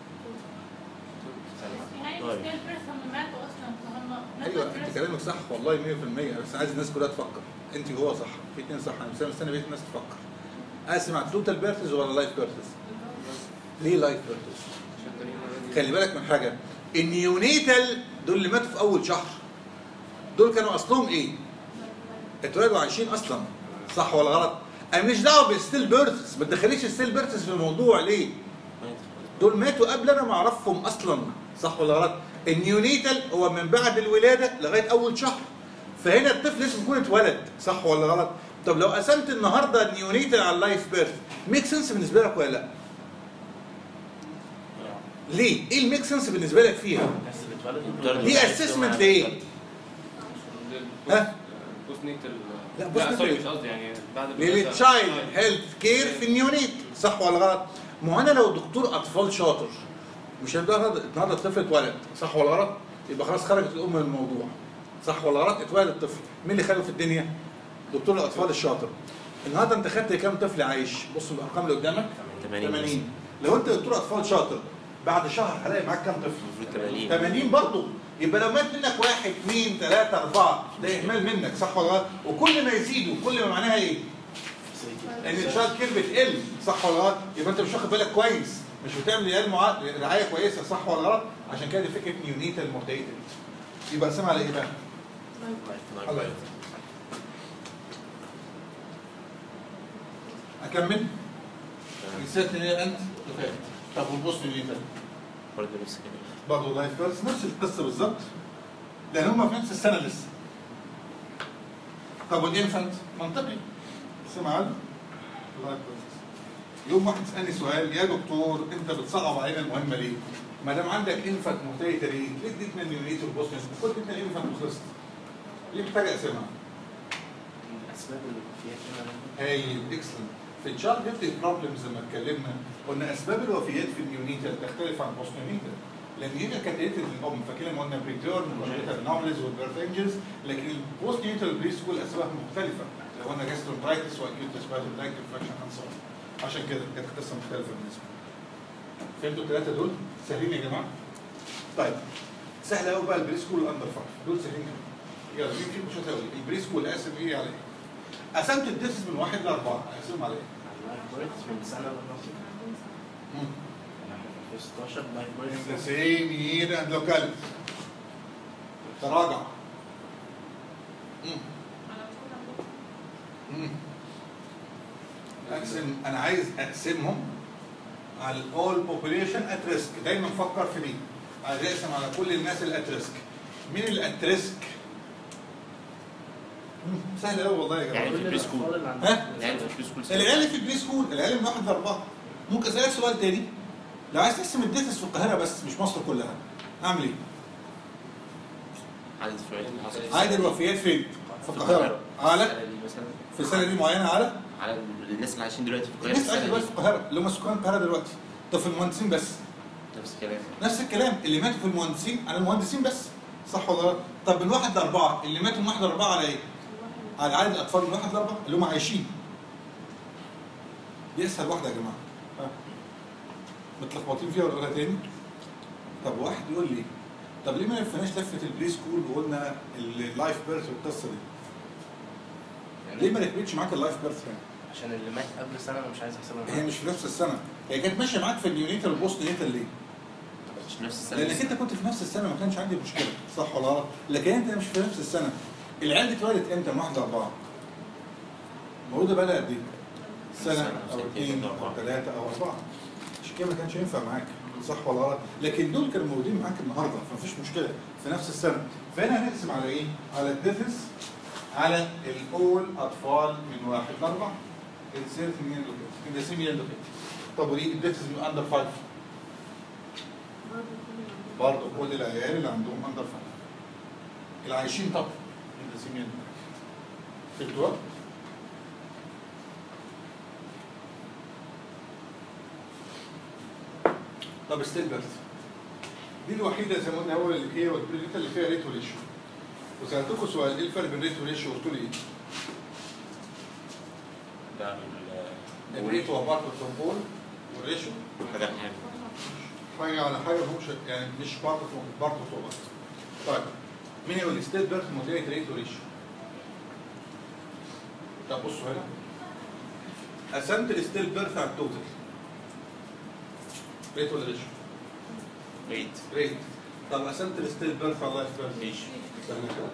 يعني طيب. السكيل بيرس هم ماتوا اصلا فهم ايوه انت كلامك صح والله 100% بس عايز الناس كلها تفكر انت هو صح في اتنين صح انا مستني مستني بقيه الناس تفكر اقسم على التوتال بيرتس ولا لايف بيرتس ليه لايف بيرتس عشان تاني مرة دي- خلي بالك من حاجه النيونيتال دول اللي ماتوا في اول شهر دول كانوا اصلهم ايه؟ اتولدوا عايشين اصلا صح ولا غلط؟ انا ماليش دعوه بالستيل بيرتس ما تدخليش الستيل بيرتس في الموضوع ليه؟ دول ماتوا قبل انا ما اعرفهم اصلا صح ولا غلط؟ النيونيتال هو من بعد الولاده لغايه اول شهر فهنا الطفل لسه بيكون اتولد صح ولا غلط؟ طب لو قسمت النهارده النيونيتال على اللايف بيرث ميك سنس بالنسبه لك ولا لا؟ ليه؟ ايه الميك سنس بالنسبه لك فيها؟ بس بتولد دي اسسمنت لايه؟ ها؟ بوست نيتال لا، بوست لا سوري نيتال. مش قصدي يعني بعد الولادة. للتشايلد هيلث كير في النيونيت صح ولا غلط؟ ما هو انا لو دكتور اطفال شاطر مش هيبقى النهارده النهارده الطفل اتولد صح ولا غلط؟ يبقى خلاص خرجت الام من الموضوع صح ولا غلط؟ اتولد الطفل مين اللي خلقه في الدنيا؟ دكتور الاطفال الشاطر النهارده انت خدت كام طفل عايش؟ بص الارقام اللي قدامك 80 80 لو انت دكتور اطفال شاطر بعد شهر هلاقي معاك كام طفل؟ المفروض 80 80 برضه يبقى لو مات منك واحد اثنين ثلاثة أربعة ده إهمال منك صح ولا غلط؟ وكل ما يزيدوا كل ما معناها إيه؟ إن الشهر كير بتقل صح ولا غلط؟ يبقى أنت مش واخد بالك كويس مش بتعمل عيال معا... رعاية كويسة صح ولا غلط؟ عشان كده دي فكرة نيونيتال مورتاليتي يبقى اسمها على إيه بقى؟ الله يرضى. أكمل؟ نسيت إن هي أنت؟ طب والبوست نيونيتال؟ برضه نفس الكلام برضه لايف بيرث نفس القصه بالظبط لان هم في نفس السنه لسه طب والانفنت منطقي سمع عنه لايف بيرث يوم واحد سالني سؤال يا دكتور انت بتصعب علينا المهمه ليه؟ ما دام عندك انفنت مهتري ليه؟ ليه اديتنا النيونيت والبوست كنت اديتنا الانفنت وخلصت ليه محتاج اقسمها؟ الاسباب اللي فيها كده هايل اكسلنت في الشارت هيفتك بروبلمز لما اتكلمنا قلنا اسباب الوفيات في النيونيتال تختلف عن البوست نيونيتال لان النيونيتال كانت قلت الام فاكرين لما قلنا بريتيرن والنيونيتال نوملز والبيرث انجلز لكن البوست نيونيتال بري سكول اسباب مختلفه لو قلنا جاسترونترايتس واكيوت ريسبيراتوري انفكشن اند سو عشان كده كانت قصه مختلفه بالنسبه لنا. فهمتوا الثلاثه دول سهلين يا جماعه؟ طيب سهل قوي بقى البري سكول الاندر فايف دول سهلين قوي يلا مين فيكم شاطر قوي البري سكول قاسم ايه على ايه؟ قسمت الدرس من واحد لاربعه اقسمهم على ايه؟ اللايف بيرث من سنه لنص مم. يعني احنا في 2016 لايف In the بيرث same year and locality. تراجع. مم. مم. اقسم انا عايز اقسمهم على all population at risk دايما فكر في دي عايز اقسم على كل الناس اللي at risk مين اللي at risk؟ مم. سهل قوي والله يا جماعه يعني في كل البري سكول. الاطفال اللي ها؟ عندهم يعني في البري سكول العيال اللي في البري سكول العيال من واحد لاربعه ممكن اسالك سؤال تاني لو عايز تقسم الديتس في القاهره بس مش مصر كلها اعمل ايه؟ عدد الفئات اللي حصلت عدد الوفيات فين؟ في القاهره على السنة دي مثلا في السنه دي معينه على على الناس اللي عايشين دلوقتي في القاهره الناس عايشه السنة دلوقتي دي في القاهره اللي هم سكان القاهره دلوقتي طب في المهندسين بس نفس الكلام نفس الكلام اللي ماتوا في المهندسين على المهندسين بس صح ولا لا؟ طب من واحد لاربعه اللي ماتوا من واحد لاربعه على ايه؟ على عدد الاطفال من واحد لاربعه اللي هم عايشين دي اسهل واحده يا جماعه ها؟ متلخبطين فيها ولا اقولها تاني؟ طب واحد يقول لي طب ليه ما لفناش لفه البري سكول وقلنا اللايف بيرث والقصه دي؟ ليه ما ركبتش معاك اللايف بيرث هنا؟ عشان اللي مات قبل سنه انا مش عايز احسبها هي مش في نفس السنه هي كانت ماشيه معاك في النيونيتال والبوست نيونيتال ليه؟ مش نفس السنه لانك انت كنت في نفس السنه ما كانش عندي مشكله صح ولا غلط؟ لكن انت مش في نفس السنه العيال دي اتولدت امتى؟ من واحد لاربعه مولوده بقى لها قد ايه؟ سنه سنة او وسنتين اثنين أو او أربعة. ثلاثه او اربعه مش كده ما كانش ينفع معاك صح ولا غلط لكن دول كانوا موجودين معاك النهارده فمفيش مشكله في نفس السنه فهنا هنقسم على ايه؟ على الديثس على الاول اطفال من واحد لاربع السيرت من الدسيم يندوكيت طب ودي الديثس من اندر فايف برضه كل العيال اللي عندهم اندر فايف العايشين طبعا الدسيم يندوكيت فهمتوا؟ طب ستيل بيرث دي الوحيده زي ما قلنا اول اللي هي والبريديتا اللي فيها ريت وريشيو وسالتكم سؤال ايه الفرق بين ريت وريشيو قلتوا لي ايه؟ ده الريت هو بارت اوف والريشيو حاجة حاجة حاجه على حاجه مش يعني مش بارت اوف بارت اوف طيب مين يقول لي ستيل بيرث موديليت ريت وريشيو طب بصوا هنا قسمت الستيل بيرث على التوتال ريت ولا ريشيو؟ ريت ريت طب قسمت الستيل بيرث على اللايف بيرث ريش سهلة كده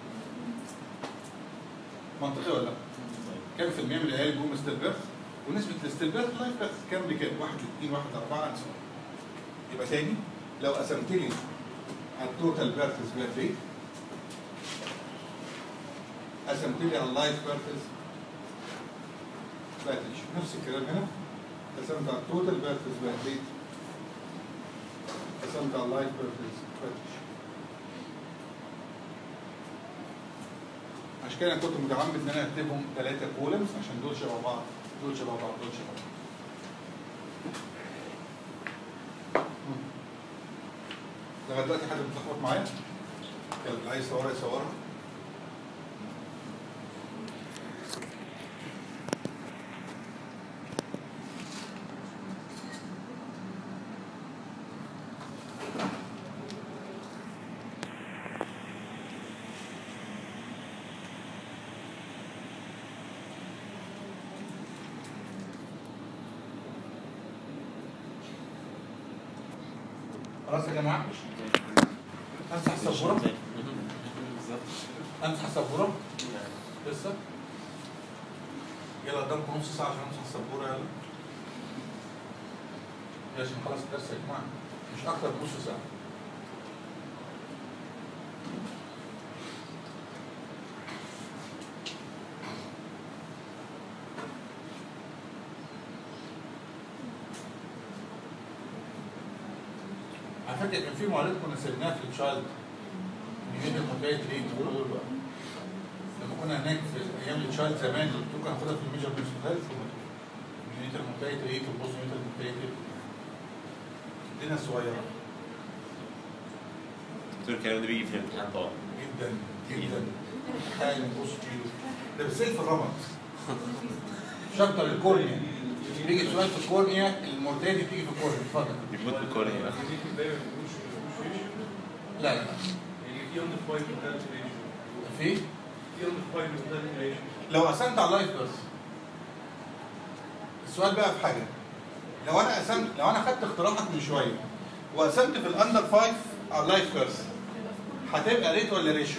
منطقي ولا لا؟ كام في المية من العيال جم ستيل بيرث ونسبة الستيل بيرث لايف بيرث كام بكام؟ واحد لاثنين واحد لأربعة أنسى يبقى تاني لو قسمت لي على التوتال بيرثز بلاد ريت قسمت لي على اللايف بيرثز بلاد ريت نفس الكلام هنا قسمت على التوتال بيرثز بلاد ريت قسمت على اللايف بيرثز بلاد ريت عشان كده انا كنت متعمد ان انا اكتبهم ثلاثه كولمز عشان دول شبه بعض دول شبه بعض دول شبه بعض مم. لغايه دلوقتي حد متلخبط معايا؟ يلا اللي عايز يصورها يصورها خلاص يا جماعه امسح السبوره امسح السبوره لسه يلا قدامكم نص ساعه عشان امسح السبوره يلا يا عشان خلاص الدرس يا جماعه مش اكتر من نص ساعه على فكره كان في معلومات كنا سيبناها في التشايلد من يد المنتهي تريد دول بقى لما كنا هناك في ايام التشايلد زمان الدكتور كان خدها في الميجر بيرسون هيلث من يد المنتهي تريد والبوز يد المنتهي تريد الدنيا صغيره دكتور الكلام ده بيجي في الامتحان طبعا جدا جدا حاجه بص كيلو ده بالسيل في الرمد شابتر الكورنيا بيجي سؤال في الكورنيا المورتاليتي بتيجي في الكورنيا اتفضل بيموت بالكورنيا لا لا لا في لو قسمت على اللايف بيرث السؤال بقى في حاجه لو انا قسمت لو انا خدت اقتراحك من شويه وقسمت في الاندر 5 على اللايف بيرث هتبقى ريت ولا ريشيو؟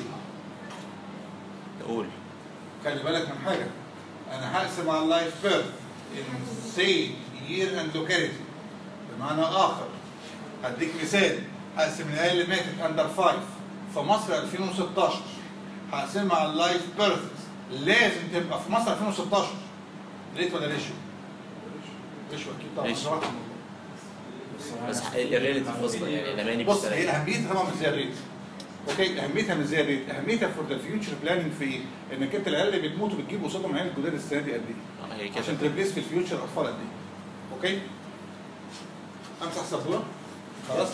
قول خلي بالك من حاجه انا هقسم على اللايف بيرث ان سي يير اند لوكاليتي بمعنى اخر هديك مثال هقسم العيال اللي ماتت اندر 5 في مصر 2016 هقسمها على اللايف بيرث لازم تبقى في مصر 2016 ريت ولا ريشيو؟ ريشيو اكيد طبعا ريشيو. صراحة. بس الريليتيف اصلا يعني الاماني بص هي بالسلام اهميتها طبعا مش زي الريت اوكي اهميتها مش زي الريت اهميتها فور ذا فيوتشر بلاننج في ايه؟ انك انت العيال اللي بتموت وبتجيب قصادهم عيال جداد السنه دي قد ايه؟ آه، هي كده عشان تريبليس في الفيوتشر اطفال قد ايه؟ اوكي؟ امسح السبوره خلاص؟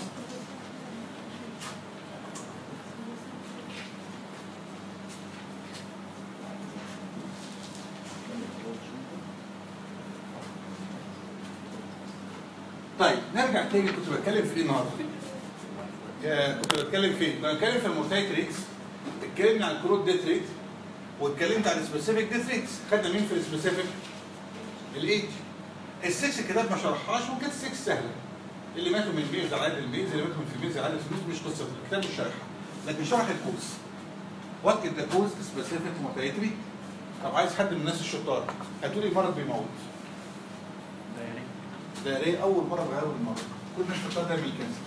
طيب نرجع تاني كنت بتكلم في ايه النهارده؟ يا كنت بتكلم فين؟ كنت بتكلم في المورتاليتي ريتس اتكلمنا عن الكرود ديث ريت واتكلمت عن السبيسيفيك ديث ريتس خدنا مين في السبيسيفيك؟ الايج السكس الكتاب ما شرحهاش وكانت السكس سهله اللي ماتوا من الميلز على قد الميلز اللي ماتوا من الفيميلز على قد الفلوس مش قصه الكتاب مش شارحها لكن شرح الكوز وات از ذا كوز سبيسيفيك مورتاليتي طب عايز حد من الناس الشطار هاتوا لي مرض بيموت دايري دائريه اول مره بغيروا المرض كل الناس بتختار تعمل كانسر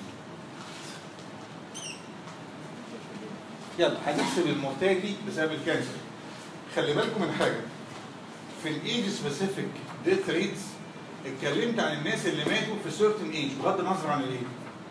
يلا هنحسب المورتاليتي بسبب الكانسر خلي بالكم من حاجه في الايج سبيسيفيك ديث ريتس اتكلمت عن الناس اللي ماتوا في سيرتن ايج بغض النظر عن الايه؟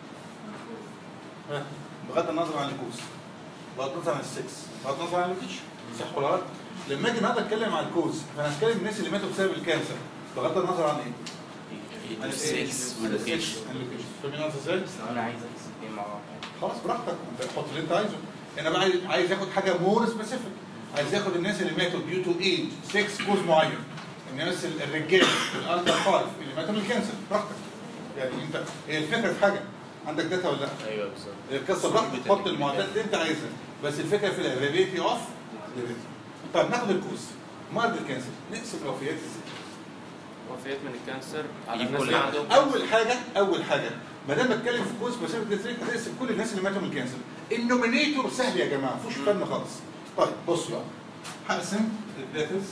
ها؟ بغض النظر عن الكوس بغض النظر عن السكس بغض النظر عن اللوكيشن صح ولا غلط؟ لما اجي النهارده اتكلم عن الكوز فانا هتكلم الناس اللي ماتوا بسبب الكانسر بغض النظر عن ايه؟ عن السكس واللوكيشن عن اللوكيشن فاهمين قصدي ازاي؟ بس لو انا عايز اقيس الاثنين مع بعض خلاص براحتك انت تحط اللي انت عايزه انا بقى عايز- عايز ياخد حاجه مور سبيسيفيك عايز ياخد الناس اللي ماتوا ديو تو ايج 6 كوز معين الناس ال- الرجاله الاندر 5 اللي ماتوا من الكانسر براحتك يعني انت هي الفكره في حاجه عندك داتا ولا لا؟ ايوه بالظبط القصه براحتك تحط المعدات اللي انت عايزها بس الفكره في الافيلابيلتي اوف طيب ناخد الكوز مرض الكانسر نقسم الوفيات ازاي؟ وفيات من الكانسر على يجيب الناس كل اللي حاجة. عندهم اول حاجه اول حاجه ما دام بتكلم في كوز بسيرة ديثريت هتقسم كل الناس اللي ماتوا من الكانسر النومينيتور سهل يا جماعه مفيش فن خالص طيب بصوا بقى هقسم الديثز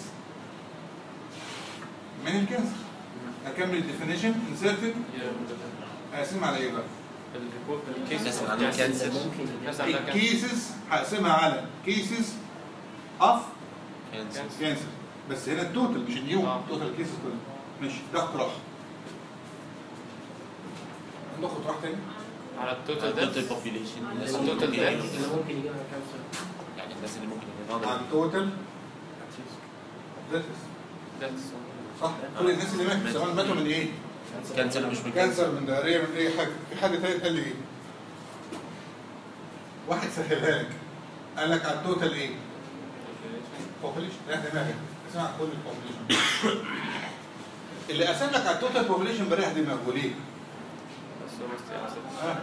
من الكانسر اكمل الديفينيشن انسرتد اقسمها على ايه بقى؟ الكيسز الناس اللي عندهم كانسر الناس عندها كانسر الكيسز هقسمها على كيسز اوف كانسر كانسر بس هنا التوتال مش النيو آه. توتال كيسز كلها ماشي ده اقتراح عندكم اقتراح تاني؟ على التوتال التوتال ديث بوبيليشن الناس التوتال اللي ممكن death. يجيلهم اللي ممكن يجي لها كانسر يعني الناس اللي ممكن عن يجيلهم توتال ديثز ديث صح كل الناس اللي ماتوا سواء ماتوا من ايه؟ كانسر مش من كانسر من دهريه من اي حاجه في حاجه تانية قال لي ايه؟ واحد سهلها لك قال لك على التوتال ايه؟ بوبوليشن لا دماغك اسمع كل البوبوليشن اللي قسم لك على التوتال بوبوليشن بريح دماغه ليه؟ بس هو مست- آه.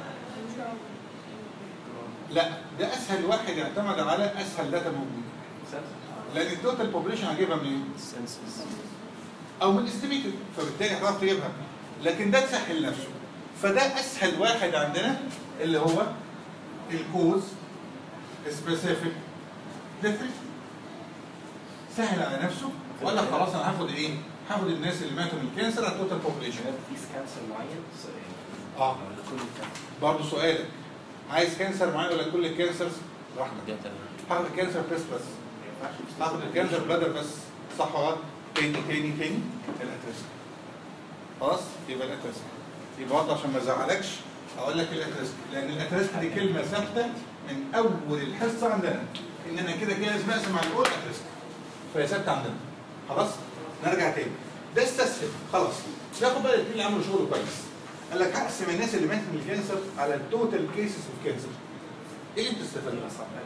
لا ده اسهل واحد يعتمد على اسهل داتا موجوده لان التوتال بوبوليشن هجيبها منين؟ السنسس او من الاستيميتد فبالتالي هتعرف تجيبها لكن ده تسهل نفسه فده اسهل واحد عندنا اللي هو الكوز سبيسيفيك ديفرنس سهل على نفسه وقال لك خلاص انا هاخد ايه؟ هاخد الناس اللي ماتوا من الكانسر على التوتال بوبوليشن بتقيس كانسر معين بس يعني اه لكل الكانسر برضه سؤالك عايز كانسر معين ولا كل الكانسرز؟ براحتك ده تمام هاخد الكانسر بريست بس ما ينفعش هاخد الكانسر بلادر بس صح ولا غلط؟ تاني تاني تاني الاتريسك خلاص يبقى الاتريسك يبقى برضه عشان ما ازعلكش اقول لك الاتريسك لان الاتريسك دي كلمه ثابته من اول الحصه عندنا ان انا كده كده لازم اقسم على الاول اتريسك فهي ثابته عندنا خلاص نرجع تاني ده استسهل خلاص ناخد بقى الاثنين اللي عملوا شغل كويس قال لك هقسم الناس اللي ماتت من الكانسر على التوتال كيسز اوف كانسر ايه اللي انت استفدت؟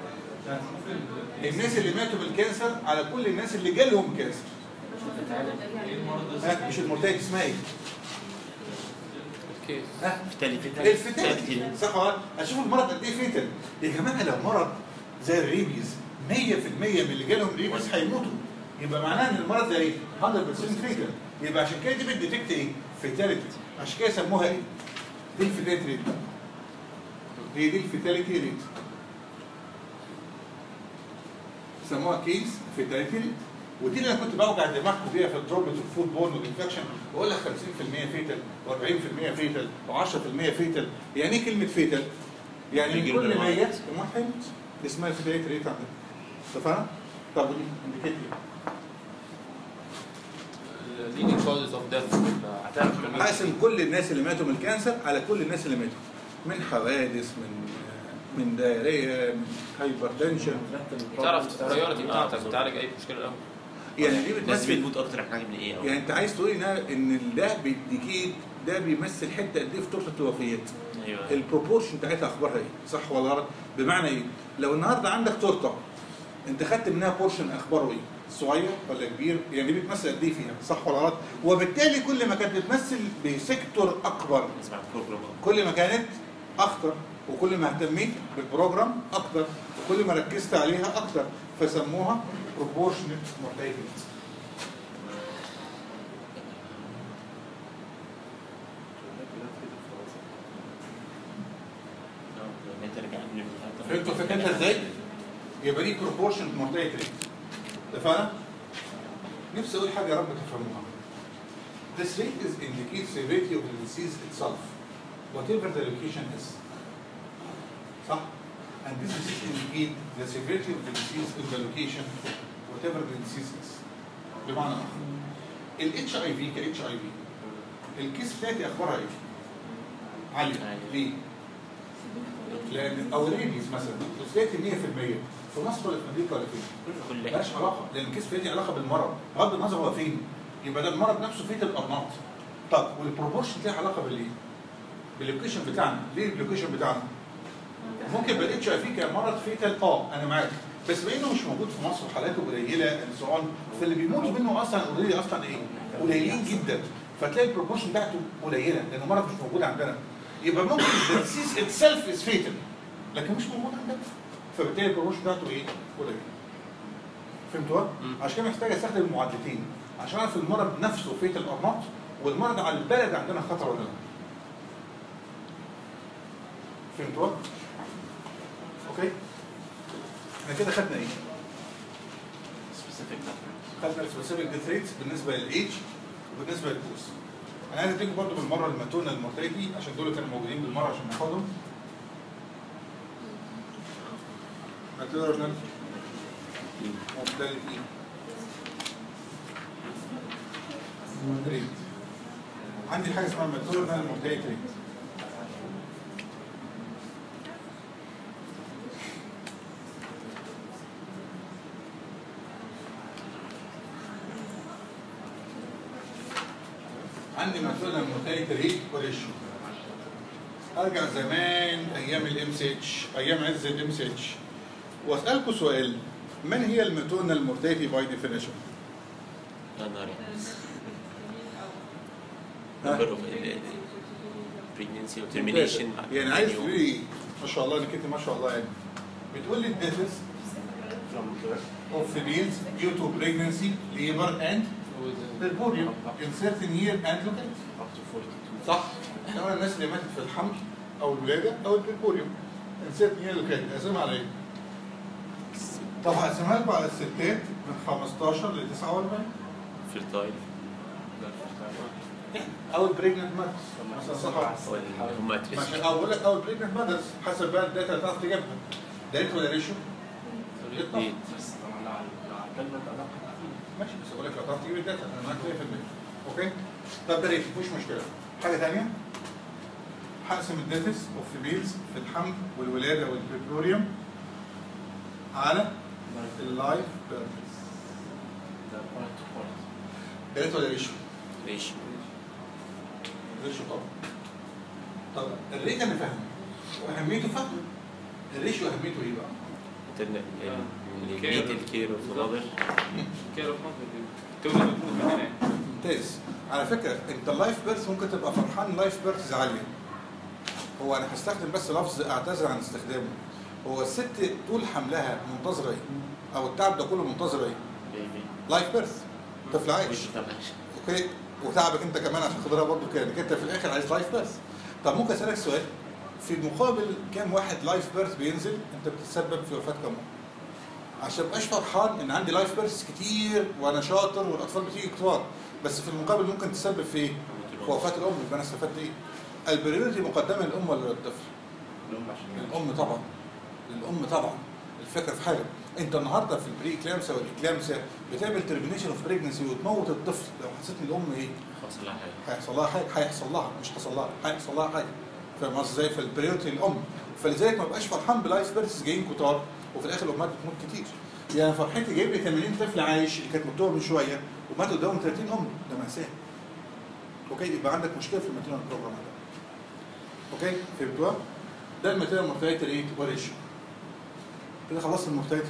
الناس اللي ماتوا بالكانسر على كل الناس اللي جالهم كانسر ها مش المورتاليتي اسمها ايه؟ الكيس ها فيتاليتي الفتاليتي صح ولا لا؟ هشوف المرض قد ايه فيتال يا جماعه لو مرض زي الريبيز 100% من اللي جالهم ريبيز هيموتوا يبقى معناه ان المرض ده ايه؟ 100% فيتال يبقى عشان كده دي بتديتكت ايه؟ فيتاليتي عشان كده سموها ايه؟ دي الفيتاليتي ريت هي دي الفيتاليتي ريت سموها كيس فيتاليتي ريت ودي اللي انا كنت بوجع دماغكم بيها في الدروب الفود بورن والانفكشن بقول لك 50% فيتال و40% فيتال و10% فيتال يعني ايه كلمه فيتال؟ يعني من يجيله كل بالمرض. 100 واحد هيموت دي اسمها فيتاليتي ريت عندنا اتفقنا؟ طب ودي انديكيت ايه؟ leading causes of death هتعرف كمان هقسم كل الناس اللي ماتوا من الكانسر على كل الناس اللي ماتوا من حوادث من من دايريه من هايبرتنشن تعرف البريورتي بتاعتك بتعالج اي مشكله الاول يعني دي الناس بتمثل بتموت اكتر احنا من ايه أو يعني انت عايز تقول ان ان ده بيديكيت ده بيمثل حته قد ايه في تورته الوفيات ايوه البروبورشن بتاعتها اخبارها ايه صح ولا غلط بمعنى ايه لو النهارده عندك تورته انت خدت منها بورشن اخباره ايه صغير ولا كبير يعني دي بتمثل قد ايه فيها صح ولا غلط وبالتالي كل ما كانت بتمثل بسيكتور اكبر نسمع البروجرام كل ما كانت اخطر وكل ما اهتميت بالبروجرام اكتر وكل ما ركزت عليها اكتر فسموها proportionate mortality ترجع من فهمتوا فكرتها ازاي؟ يبقى دي proportionate mortality rate اتفقنا؟ نفسي اقول حاجه يا رب تفهموها This rate is indicates severity of the disease itself, whatever the location is. صح؟ And this is indicate the severity of the disease in the location, whatever the disease is. بمعنى آخر. ال HIV ك HIV الكيس بتاعتي أخبارها إيه؟ عالية. عالية. ليه؟ لأن أو الريبيز مثلا بتاعتي 100% في مصر ولا في أمريكا ولا فين؟ كل ملهاش علاقه لان الكيس فيه علاقه بالمرض بغض النظر هو فين يبقى ده المرض نفسه فيه الارناط طب والبروبورشن ليه علاقه بالايه؟ باللوكيشن بتاعنا ليه اللوكيشن بتاعنا؟ ممكن يبقى الاتش اي في كمرض فيتال اه انا معاك بس بما انه مش موجود في مصر وحالاته قليله اند سو اون فاللي بيموتوا منه اصلا اوريدي اصلا ايه؟ قليلين جدا فتلاقي البروبورشن بتاعته قليله لان المرض مش موجود عندنا يبقى ممكن الديسيز اتسيلف از فيتال لكن مش موجود عندنا فبالتالي البروبورشن بتاعته ايه؟ قليل فهمتوا؟ مم. عشان كده محتاج استخدم المعادلتين عشان اعرف المرض نفسه فيت الارناط والمرض على البلد عندنا خطر ولا لا. فهمتوا؟ اوكي؟ احنا كده خدنا ايه؟ specific difference. خدنا السبيسيفيك ديث ريتس بالنسبه للايج وبالنسبه للكوز. انا عايز اديكم برضه بالمره الماتونا المورتاليتي عشان دول كانوا موجودين بالمره عشان ناخدهم. ماتورنال مورتاليتي ريت عندي حاجه اسمها ماتورنال مورتاليتي ريت عندي ماتورنال مورتاليتي ريت وريشيو ارجع زمان ايام الام سي اتش ايام عز الام سي اتش واسالكم سؤال من هي الماتورنال مورتاليتي باي ديفينيشن؟ يا نهار نمبر اوف pregnancy و termination يعني عايز تقول لي ما شاء الله انك انت ما شاء الله يعني بتقول لي الديثس From birth of females due to pregnancy, labor and perporium in certain year and locality. up to 42. صح؟ احنا الناس اللي ماتت في الحمل او الولاده او البربوريوم in certain year locality اقسمها على ايه؟ طب هقسمها لكم على الستات من 15 ل 49 fertile او البريجننت ماترز مثلا صح او ال- هم at risk. عشان او بقول لك او البريجننت ماترز حسب بقى الداتا اللي تعرف تجيبها ده ريت ولا ريشيو؟ ريت. بس طبعا لو لو عدلنا العلاقة كتير. ماشي بس بقول لك لو تعرف تجيب الداتا انا معاك 100% اوكي طب ده ريت مفيش مشكله حاجه ثانيه هقسم الداتس اوف فيميلز في الحمل والولاده والبريبوريوم على اللايف بيربز ده part to part. ده ريت ولا ريشيو؟ ريشيو ريشيو طبعا طب الريت انا فاهمه واهميته فاهمه الريشيو اهميته ايه بقى؟ النيتال كير اوف ذا مother كير اوف تولد وتموت من هنا ممتاز على فكره انت اللايف بيرث ممكن تبقى فرحان لايف بيرث عاليه هو انا هستخدم بس لفظ اعتذر عن استخدامه هو الست طول حملها منتظره ايه؟ او التعب ده كله منتظره ايه؟ بيبي لايف بيرث طفل عايش مش طبعاش اوكي وتعبك انت كمان عشان خاطرها برضه كده انك انت في الاخر عايز لايف بيرث طب ممكن اسالك سؤال في المقابل كام واحد لايف بيرث بينزل انت بتتسبب في وفاه كام واحد؟ عشان مبقاش فرحان ان عندي لايف بيرث كتير وانا شاطر والاطفال بتيجي كتار بس في المقابل ممكن تسبب في ايه؟ في وفاه الام يبقى انا استفدت ايه؟ البريورتي مقدمه للام ولا للطفل؟ الأم عشان للام طبعا للام طبعا الفكره في حاجه انت النهارده في البري اكلامسا والاكلامسا بتعمل ترمينيشن اوف بريجنسي وتموت الطفل لو حسيت ان الام ايه؟ خلاص لا حاجه هيحصل لها حاجه هيحصل لها مش حصل لها هيحصل لها حاجه فاهم قصدي ازاي؟ فالبريورتي للام فلذلك ما بقاش فرحان بلايف بيرث جايين كتار وفي الاخر الامهات بتموت كتير يعني فرحتي جايب لي 80 طفل عايش اللي كانت مكتوبه من شويه ومات قدامهم 30 ام ده مأساة اوكي يبقى عندك مشكله في الماتيريال بروجرام ده اوكي فهمتوها؟ ده الماتيريال مورتاليتي ريت وريشيو كده خلصت المورتاليتي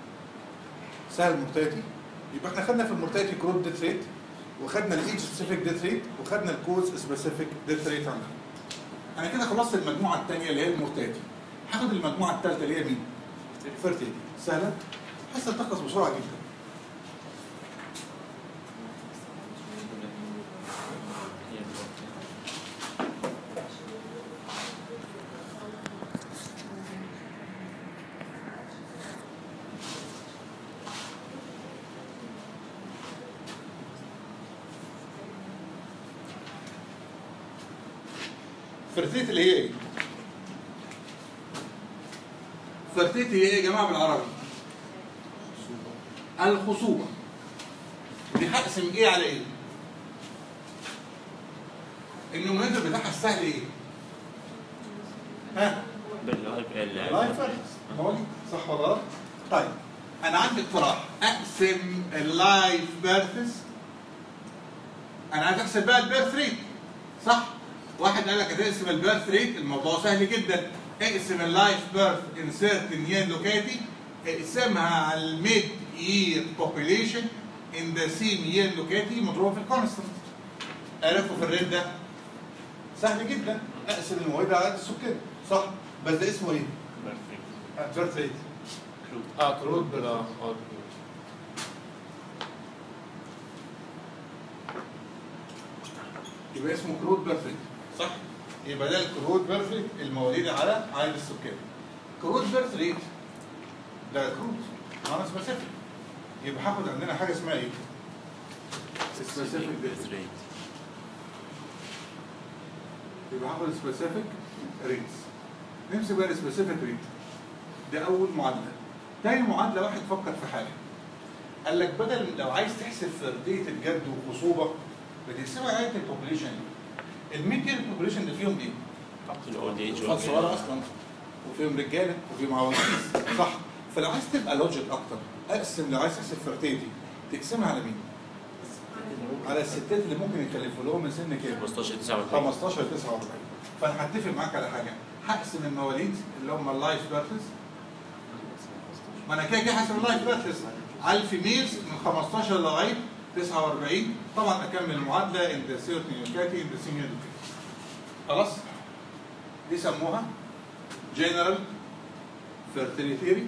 سهل المورتاليتي يبقى احنا خدنا في المورتاليتي كرود ديث ريت وخدنا الايج سبيسيفيك ديث ريت وخدنا الكوز سبيسيفيك ديث ريت عندنا انا كده خلصت المجموعه الثانيه اللي هي المورتاليتي هاخد المجموعه الثالثه اللي هي مين؟ فيرتيليتي سهله حاسه تخلص بسرعه جدا فرتيت اللي هي ايه؟ فرتيت هي ايه يا جماعه بالعربي؟ الخصوبه دي هقسم ايه على ايه؟ النومينيتور بتاعها السهل ايه؟ ها؟ لايف فيرست هو دي صح ولا غلط؟ طيب انا عندي اقتراح اقسم اللايف بيرثز انا عايز احسب بقى البيرث ريت صح؟ واحد قال لك هتقسم البيرث ريت الموضوع سهل جدا اقسم اللايف بيرث ان سيرتن ين لوكاتي اقسمها على الميد يير population ان ذا سيم يير لوكاتي مضروبه في الكونستنت عرفوا في الريت ده سهل جدا اقسم المواد على عدد السكان صح بس ده اسمه ايه؟ بيرث ريت اه كرود اه اه يبقى اسمه كرود بيرفكت صح؟ يبقى ده الكرود بيرفكت المواليد على عدد السكان. كرود بيرث ريت ده كرود انا سبيسيفيك يبقى هاخد عندنا حاجه اسمها ايه؟ سبيسيفيك بيرث ريت يبقى هاخد سبيسيفيك ريتس نمسك بقى السبيسيفيك ريت ده اول معادله تاني معادله واحد فكر في حاجه قال لك بدل لو عايز تحسب فرديه الجد وخصوبه بتقسمها على البوبوليشن الميد كير البوبوليشن ده فيهم ايه؟ الاولد ايج اطفال صغيره اصلا وفيهم رجاله وفيهم عواجيز صح فلو عايز تبقى لوجيك اكتر اقسم لو عايز تحسب فرديتي تقسمها على مين؟ على الستات اللي ممكن يخلفوا لهم من سن كام؟ 15 49 15 ل 49 فانا هتفق معاك على حاجه هقسم المواليد اللي هم اللايف بيرثز ما انا كده كده هحسب اللايف بيرثز على الفيميلز من 15 لغايه 49 طبعا اكمل المعادله ان ذا سيرتن يوكاتي ان ذا سينيور يوكاتي خلاص دي سموها جنرال فيرتيليتي ريت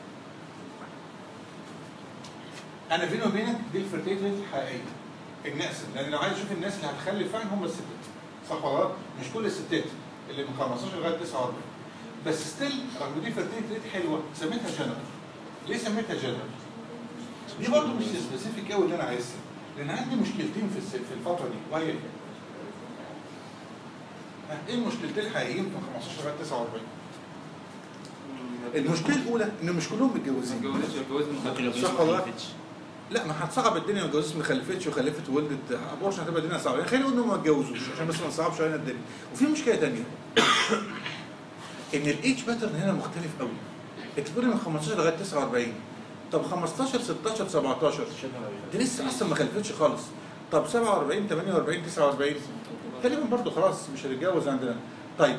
انا بيني وبينك دي الفيرتيليتي ريت الحقيقيه النقسم لان لو عايز اشوف الناس اللي هتخلف فعلا هم الستات صح ولا غلط؟ مش كل الستات اللي من 15 لغايه 49 بس ستيل رغم دي فيرتيليتي ريت حلوه سميتها جنرال ليه سميتها جنرال؟ دي برضه مش سبيسيفيك قوي اللي انا عايزها لان عندي مشكلتين في الس- في الفتره دي وهي ايه؟ ها، ايه المشكلتين الحقيقيين من 15 لغايه 49 المشكله الاولى ان مش كلهم متجوزين اتجوزت اتجوزت ممكن لو صح بيجي ولا ما لا؟ خلفتش. لا ما هتصعب الدنيا ما اتجوزتش ما خلفتش وخلفت وولدت ابورشن هتبقى الدنيا صعبه يعني خلينا نقول انهم ما اتجوزوش عشان بس ما نصعبش علينا الدنيا وفي مشكله ثانيه ان الايدج باترن هنا مختلف قوي انت بتقولي من 15 لغايه 49 طب 15 16 17 دي لسه اصلا ما خلفتش خالص طب 47 48 49 تقريبا برضه خلاص مش هنتجوز عندنا طيب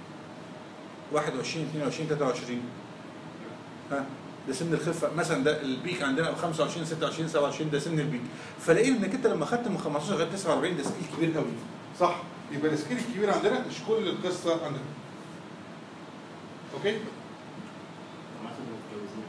21 22 23 ها ده سن الخفه مثلا ده البيك عندنا 25 26 27 ده سن البيك فلاقيه انك انت لما خدت من 15 لغايه 49 ده سكيل كبير قوي صح يبقى السكيل الكبير عندنا مش كل القصه عندنا اوكي ما تبقوا متجوزين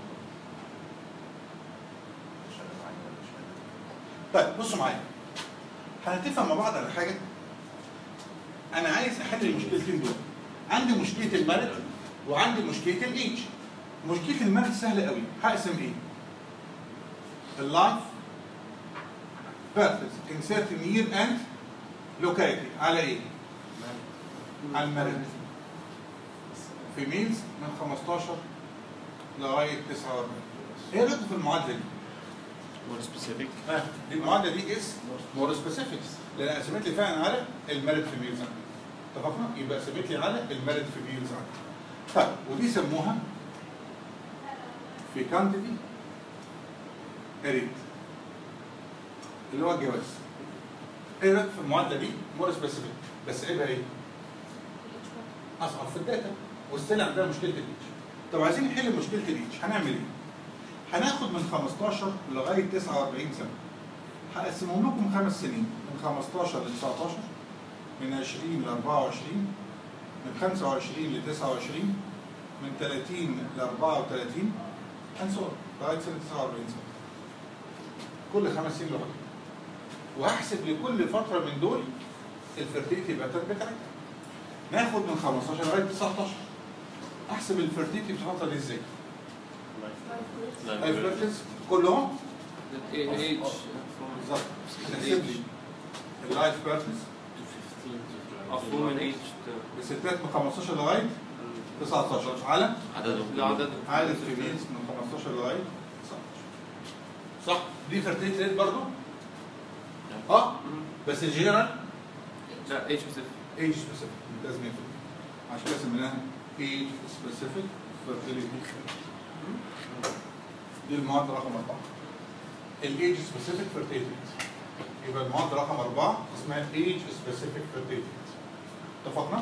طيب بصوا معايا هنتفق مع بعض على حاجه انا عايز احل المشكلتين دول عندي مشكله المرض وعندي مشكله الايدج مشكله المرض سهله قوي هقسم ايه اللايف بيرثز ان سيرتن يير اند لوكاليتي على ايه على المرض في ميلز من 15 لغايه 49 ايه رايكم في المعادله دي more specific ها دي المعادله دي اس مور سبيسيفيك لان قسمت لي فعلا على المارد في ميلز اتفقنا يبقى قسمت لي على المارد في ميلز طيب ودي سموها في كانتيتي اريد اللي هو الجواز ايه رايك في المعادله دي مور سبيسيفيك بس عيبها ايه؟ اصعب في الداتا والسنه عندها مشكله الريتش طب عايزين نحل مشكله الريتش هنعمل ايه؟ هناخد من 15 لغايه 49 سنه هقسمهم لكم خمس سنين من 15 ل 19 من 20 ل 24 من 25 ل 29 من 30 ل 34 هنسوا لغايه سنه 49 سنه كل خمس سنين لوحدها وهحسب لكل فتره من دول الفرتيتي باترن بتاعتها ناخد من 15 لغايه 19 احسب الفرتيتي في الفتره دي ازاي؟ لايف بيرثز كلهم ايج بالظبط هتحسب لي اللايف بيرثز to 15 to مفهوم من اتش الستات من 15 لغايه 19 على عددهم لعدد عدد الفيميلز من 15 لغايه 19 صح دي فيرتيليتي ريت برضه اه بس الجنرال لا اتش سبيسيفيك ايج سبيسيفيك ممتاز 100% عشان كده سميناها ايج سبيسيفيك فيرتيليتي دي المعادله رقم اربعه الايج سبيسيفيك فيرتيليتي يبقى المعادله رقم اربعه اسمها ايج سبيسيفيك فيرتيليتي اتفقنا؟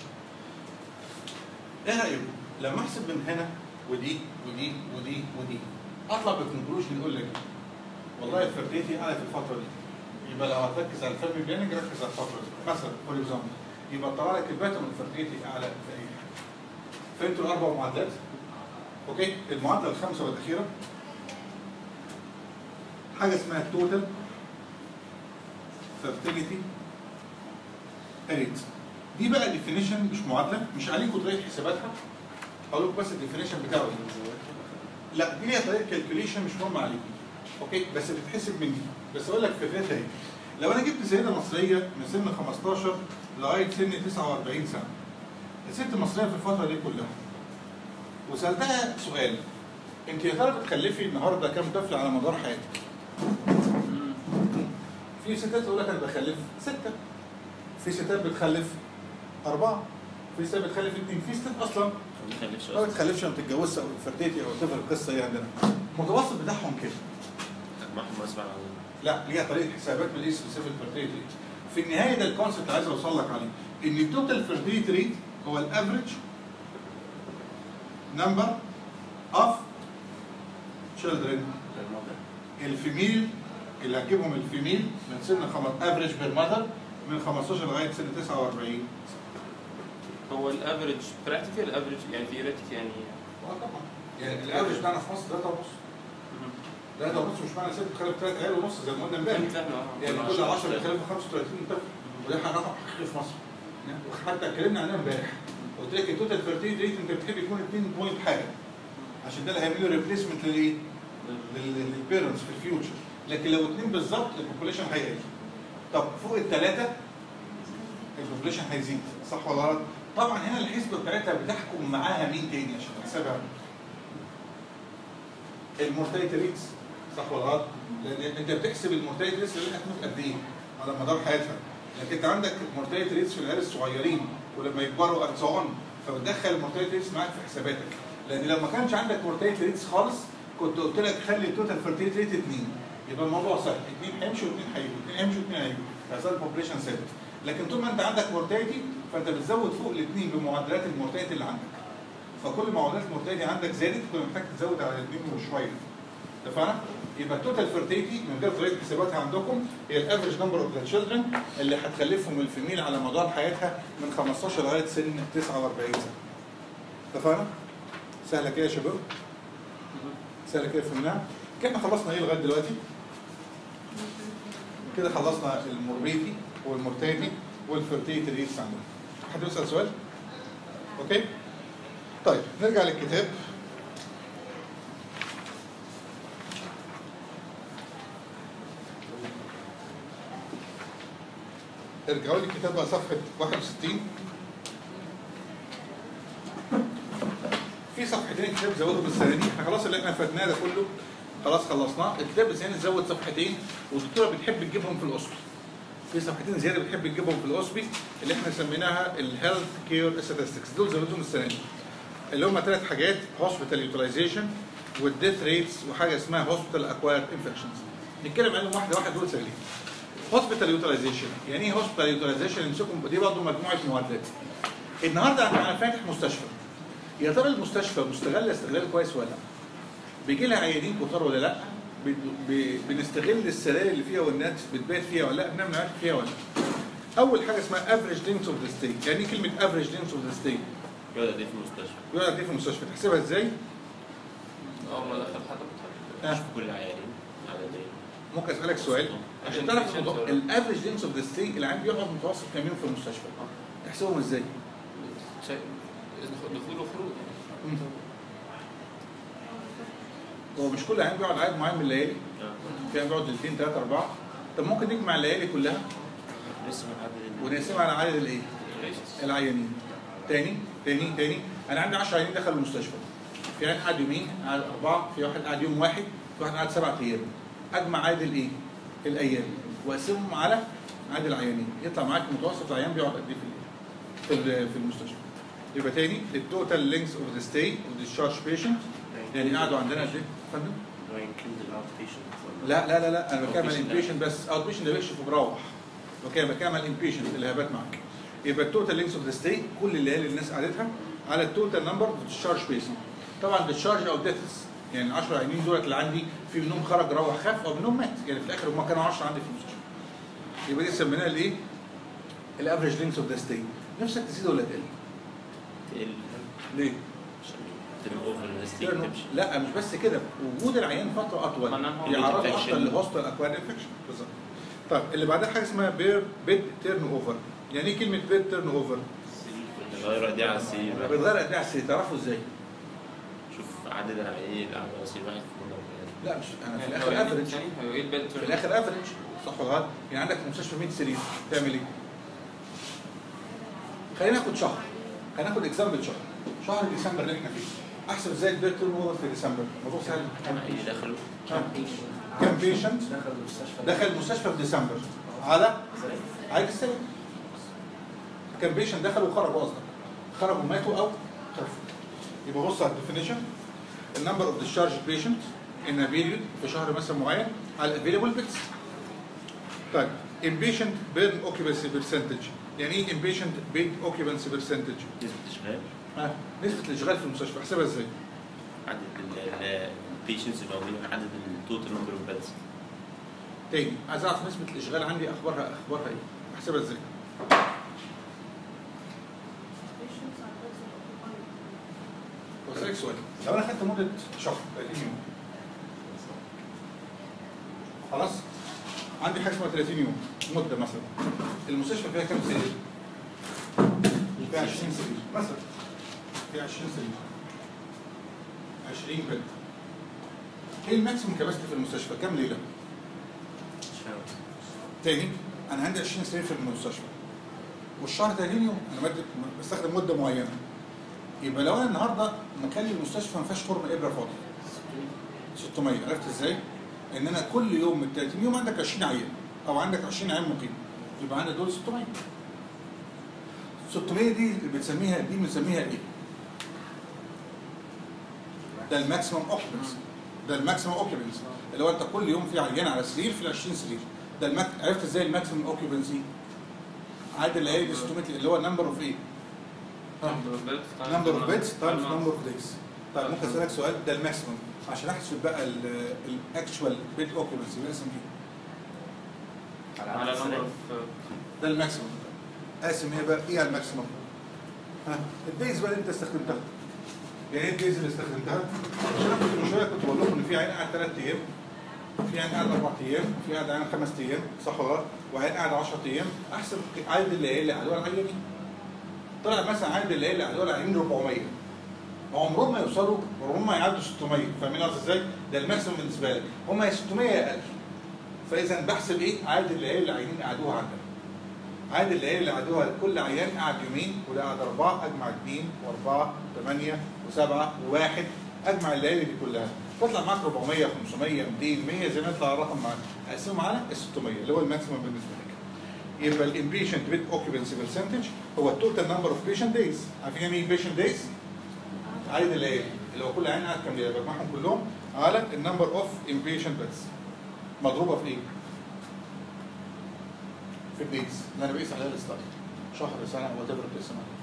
ايه رايكم؟ لما احسب من هنا ودي ودي ودي ودي اطلع بكونكلوجن يقول لك والله الفيرتيليتي اعلى في الفتره دي يبقى لو هتركز على الفاميلي بلاننج ركز على الفتره دي مثلا فور اكزامبل يبقى طلع لك الباترن الفيرتيليتي اعلى في اي حاجه فهمتوا الاربع معادلات؟ اوكي المعادله الخامسه والاخيره حاجه اسمها التوتال فيرتيليتي ريت دي بقى ديفينيشن مش معادله مش عليكم طريقه حساباتها هقول لكم بس الديفينيشن بتاعه ايه لا دي ليها طريقه كالكوليشن مش مهم عليكم اوكي بس بتتحسب مني بس اقول لك فكرتها ايه لو انا جبت سيده مصريه من سن 15 لغايه سن 49 سنه الست المصريه في الفتره دي كلها وسالتها سؤال انت يا ترى بتخلفي النهارده كام طفل على مدار حياتك؟ في ستات تقول لك انا بخلف سته في ستات بتخلف اربعه في ستات بتخلف اثنين في ستات اصلا ما بيخلفش ما اصلا بتخلفش ما بتتجوزش او فرديتي او تفر القصه ايه عندنا المتوسط بتاعهم كده اجمعهم غصب عن لا ليها طريقه حسابات من الاي سبيسيفيك فيرتيليتي في النهايه ده الكونسيبت اللي عايز اوصل لك عليه ان التوتال فيرتيليتي ريت هو الافريج نمبر اوف تشيلدرن الفيميل اللي هتجيبهم الفيميل من سن افريج بير ماذر من 15 لغايه سن 49 هو الافريج براكتيكال افريج يعني ثيوريتيك يعني اه طبعا يعني الافريج بتاعنا في مصر 3 ونص 3 ونص مش معنى ست بتخلف 3 عيال ونص زي ما قلنا امبارح فهمت فاهم اه يعني كل 10 بيخلفوا 35 طفل وده رقم حقيقي في مصر حتى اتكلمنا عنها امبارح قلت لك التوتال فيرتيليتي ريت انت بتحب يكون 2 بوينت حاجه عشان ده اللي هيعمل له ريبليسمنت للايه؟ للبيرنتس في الفيوتشر لكن لو اثنين بالظبط البوبوليشن هيقل طب فوق الثلاثه البوبوليشن هيزيد صح ولا غلط؟ طبعا هنا الحسبه بتاعتها بتحكم معاها مين تاني عشان تحسبها المورتاليتي ريتس صح ولا غلط؟ لان انت بتحسب المورتاليتي ريتس اللي هتموت قد ايه على مدار حياتها لكن انت عندك مورتاليتي ريتس في العيال الصغيرين ولما يكبروا اند سو اون فبتدخل المورتاليتي ريتس معاك في حساباتك لان لو ما كانش عندك مورتاليتي ريتس خالص كنت قلت لك خلي التوتال فيرتيليتي ريت 2 يبقى الموضوع سهل اثنين هيمشوا واثنين هيجوا اثنين هيمشوا واثنين هيجوا هيحصل البوبليشن ثابت لكن طول ما انت عندك مورتاليتي فانت بتزود فوق الاثنين بمعدلات المورتاليتي اللي عندك فكل معدلات المورتاليتي عندك زادت كل ما محتاج تزود على الاثنين وشويه اتفقنا؟ يبقى التوتال فيرتيليتي من غير طريقه حساباتها عندكم هي الافريج نمبر اوف ذا تشيلدرن اللي هتخلفهم الفيميل على مدار حياتها من 15 لغايه سن 49 سنه. اتفقنا؟ سهله كده يا شباب؟ سهله كده فهمناها؟ كده خلصنا ايه لغايه دلوقتي؟ كده خلصنا الموربيتي والمورتاليتي والفيرتيليتي ريتس عندنا. حد يسال سؤال؟ اوكي؟ طيب نرجع للكتاب ارجعوا لي الكتاب بقى صفحة 61 في صفحتين كتاب زودوا بالسنة دي احنا خلاص اللي احنا فاتناه ده كله خلاص خلصناه الكتاب الثاني زود صفحتين والدكتورة بتحب تجيبهم في الأسبي في صفحتين زيادة بتحب تجيبهم في الأسبي اللي احنا سميناها الهيلث كير statistics دول زودتهم السنة دي اللي هم ثلاث حاجات هوسبيتال يوتيلايزيشن والديث ريتس وحاجة اسمها هوسبيتال اكوايرد انفكشنز نتكلم عنهم واحدة واحدة دول سهلين هوسبيتال يوتيلايزيشن يعني ايه هوسبيتال يوتيلايزيشن يمسكهم دي برضه مجموعه معادلات النهارده انا فاتح مستشفى يا ترى المستشفى مستغله استغلال كويس ولا لا بيجي لها عيانين كتار ولا لا ب- ب- بنستغل السراير اللي فيها والناس بتبات فيها ولا لا بنعمل علاج فيها ولا لا اول حاجه اسمها افريج لينكس اوف ذا ستي يعني ايه كلمه افريج لينكس اوف ذا ستي يقعد قد ايه في المستشفى؟ يقعد قد ايه في المستشفى تحسبها ازاي اول ما دخل حد بتحدد آه. مش في كل العيانين عدد ايه؟ ممكن اسالك سؤال عشان تعرف الموضوع الافريج لينكس اوف ذا ستي العيان بيقعد متوسط كام يوم في المستشفى تحسبهم ازاي شيء دخول وخروج يعني هو مش كل عيان بيقعد عدد معين من الليالي اه في عيان بيقعد ليلتين ثلاثه اربعه طب ممكن نجمع الليالي كلها لسه بنحدد ونقسمها على عدد الايه؟ العيانين تاني تاني تاني انا عندي 10 عيانين دخلوا المستشفى في عيان قعد يومين قعد اربعه في واحد قعد يوم واحد في واحد قعد سبعة ايام اجمع عدد الايه؟ الايام واقسمهم على عدد العيانين يطلع معاك متوسط العيان بيقعد قد ايه في ال- في ال- في المستشفى يبقى تاني التوتال لينكس اوف ذا ستاي اوف ديscharge بيشنت يعني قعدوا عندنا قد ايه؟ فندم؟ Do I include the outpatient? لا لا لا لا انا بتكلم عن Outpatient لا. الانبيشنت بس اوت بيشنت ده بيكشف وبروح اوكي بتكلم عن الانبيشنت اللي هبات معاك يبقى التوتال لينكس اوف ذا ستي كل الليالي اللي الناس قعدتها على التوتال نمبر اوف ديscharge بيشنت طبعا ديscharge او ديثس يعني ال 10 عيانين دولت اللي عندي في منهم خرج روح خف او منهم مات يعني في الاخر هم كانوا 10 عندي في المستشفى يبقى دي سميناها الايه؟ الافريج لينكس اوف ذا ستي نفسك تزيد ولا تقل؟ تقل ليه؟ عشان تبقى اوفر ستيك تمشي لا مش بس كده وجود العيان فتره اطول ما نعم هو يعرضه infection. اكتر لهوستال اكواد انفكشن بالظبط طيب اللي بعدها حاجه اسمها بير بيد تيرن اوفر يعني ايه كلمه بيد تيرن اوفر؟ الغيرة دي على السرير بقى. بيتغير قد ايه على السرير تعرفوا ازاي؟ شوف عدد العيانين اللي على السرير واحد في كل مكان. لا مش انا في يعني الاخر هو افريج يعني هو ايه الباد في الاخر افريج صح ولا غلط؟ يعني عندك في المستشفى 100 سرير تعمل ايه؟ خلينا ناخد شهر خلينا ناخد اكزامبل شهر شهر ديسمبر اللي احنا فيه احسب ازاي البيد تيرن اوفر في ديسمبر الموضوع سهل اللي دخلوا كم بيشنت دخل المستشفى دخل المستشفى في ديسمبر على عادي السنة كان بيشنت دخلوا وخرجوا قصدك خرجوا ماتوا او خفوا يبقى بص على الديفينيشن النمبر اوف ديscharge بيشنت ان بيريود في شهر مثلا معين على الافيلبل بيتس طيب inpatient bed occupancy percentage يعني ايه inpatient bed occupancy percentage؟ نسبة إشغال ها نسبة الاشغال في المستشفى احسبها ازاي؟ عدد البيشنتس الموجودين عدد التوتال نمبر اوف بيدز تاني عايز اعرف نسبة الاشغال عندي اخبارها اخبارها ايه؟ احسبها ازاي؟ بسألك سؤال لو انا خدت مدة شهر 30 يوم خلاص عندي حاجة اسمها 30 يوم مدة مثلا المستشفى فيها كام سرير؟ فيها 20 سرير مثلا فيها 20 سرير 20 بيت ايه الماكسيموم كباستي في المستشفى كام ليلة؟ مش فاهم تاني انا عندي 20 سرير في المستشفى والشهر 30 يوم انا مد- بستخدم مده معينه يبقى لو انا النهارده مكان المستشفى ما فيهاش خرم ابره فاضي 600 عرفت ازاي؟ ان انا كل يوم من 30 يوم عندك 20 عيان او عندك 20 عيان مقيم يبقى عندك دول 600 600 دي اللي بتسميها دي بنسميها ايه؟ ده الماكسيمم اوكيبنسي ده الماكسيمم اوكيبنسي اللي هو انت كل يوم في عيان على سرير في ال 20 سرير ده المك... عرفت ازاي الماكسيمم اوكيبنسي؟ عدد الليالي 600 اللي هو النمبر اوف ايه؟ نمبر اوف بيتس تايمز نمبر اوف دايز طيب ممكن اسالك سؤال ده الماكسيمم عشان احسب بقى الاكشوال بيت اوكيبنسي بنقسم فيه على نمبر اوف ده الماكسيمم قاسم ايه بقى ايه على الماكسيمم؟ ها الدايز بقى اللي انت استخدمتها يعني ايه الدايز اللي استخدمتها؟ عشان انا كنت من شويه كنت بقول لكم ان في عين قاعد ثلاث ايام في عين قاعد اربع ايام في قاعد عين خمس ايام صح ولا لا؟ وعين قاعد 10 ايام احسب عدد الليالي اللي قعدوها العيانين طلع مثلا عدد الليالي اللي قعدوها العيانين 400 عمرهم ما يوصلوا عمرهم ما يعدوا 600 فاهمين قصدي ازاي؟ ده الماكسيمم بالنسبه لك هم يا 600 يا اقل فاذا بحسب ايه؟ عدد الليالي اللي العيانين قعدوها عندنا عدد الليالي اللي قعدوها كل عيان قعد يومين وده قعد اربعه اجمع اثنين واربعه وثمانيه وسبعه وواحد اجمع الليالي دي كلها تطلع معاك 400 500 200 100 زي ما يطلع الرقم معاك اقسمه على ال 600 اللي هو الماكسيمم بالنسبه لك يبقى الامبيشنت بيت اوكيبنسي برسنتج هو التوتال نمبر اوف بيشنت دايز عارفين يعني ايه بيشنت دايز؟ عدد الليالي اللي هو كل عين قعد كام ليله بجمعهم كلهم على النمبر اوف امبيشنت بس مضروبه في ايه؟ في الديز اللي انا بقيس عليها الاستادي شهر سنه وات ايفر بتقسم عليها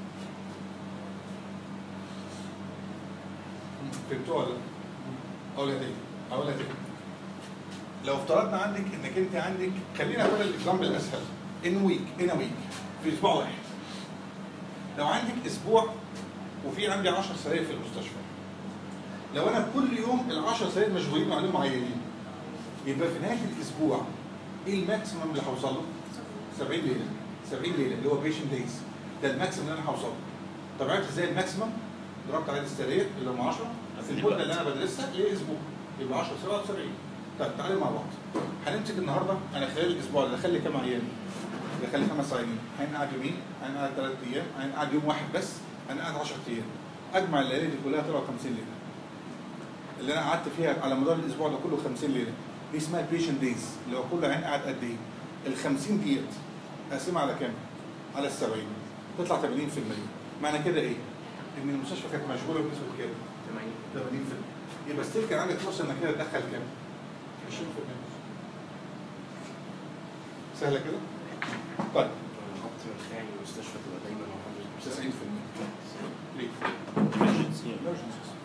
فهمتوها ولا لا؟ اقولها تاني اقولها تاني لو افترضنا عندك انك انت عندك خلينا ناخد الاكزامبل الاسهل ان ويك ان ويك في اسبوع واحد لو عندك اسبوع وفي عندي 10 سراير في المستشفى لو انا كل يوم ال 10 سراير مشغولين عليهم عيانين يبقى في نهايه الاسبوع ايه الماكسيمم اللي هوصل له؟ 70 ليله 70 ليله اللي هو بيشنت دايز ده الماكسيمم اللي انا هوصل له طب عرفت ازاي الماكسيمم؟ ضربت عدد السراير اللي هم 10 في المده اللي انا بدرسها اللي هي اسبوع يبقى 10 77 طيب تعالوا مع بعض هنمسك النهارده انا خلال الاسبوع ده دخل لي كام عيان؟ دخل لي خمس عيانين هنقعد يومين هنقعد ثلاث ايام هنقعد يوم واحد بس هنقعد 10 ايام اجمع الليالي دي كلها طلعوا 50 ليله اللي انا قعدت فيها على مدار الاسبوع ده كله 50 ليله دي اسمها البيشنت ديز اللي هو كل عين قاعد قد ايه ال 50 ديت اقسمها على كام؟ على ال 70 تطلع 80% معنى كده ايه؟ ان المستشفى كانت مشغوله بنسبه كام؟ 80 80% يبقى ستيل كان عندك فرصه انك كده تدخل كام؟ 20% سهله كده؟ طيب نحط من الخارج المستشفى تبقى دايما 90% ليه؟ emergency emergencies.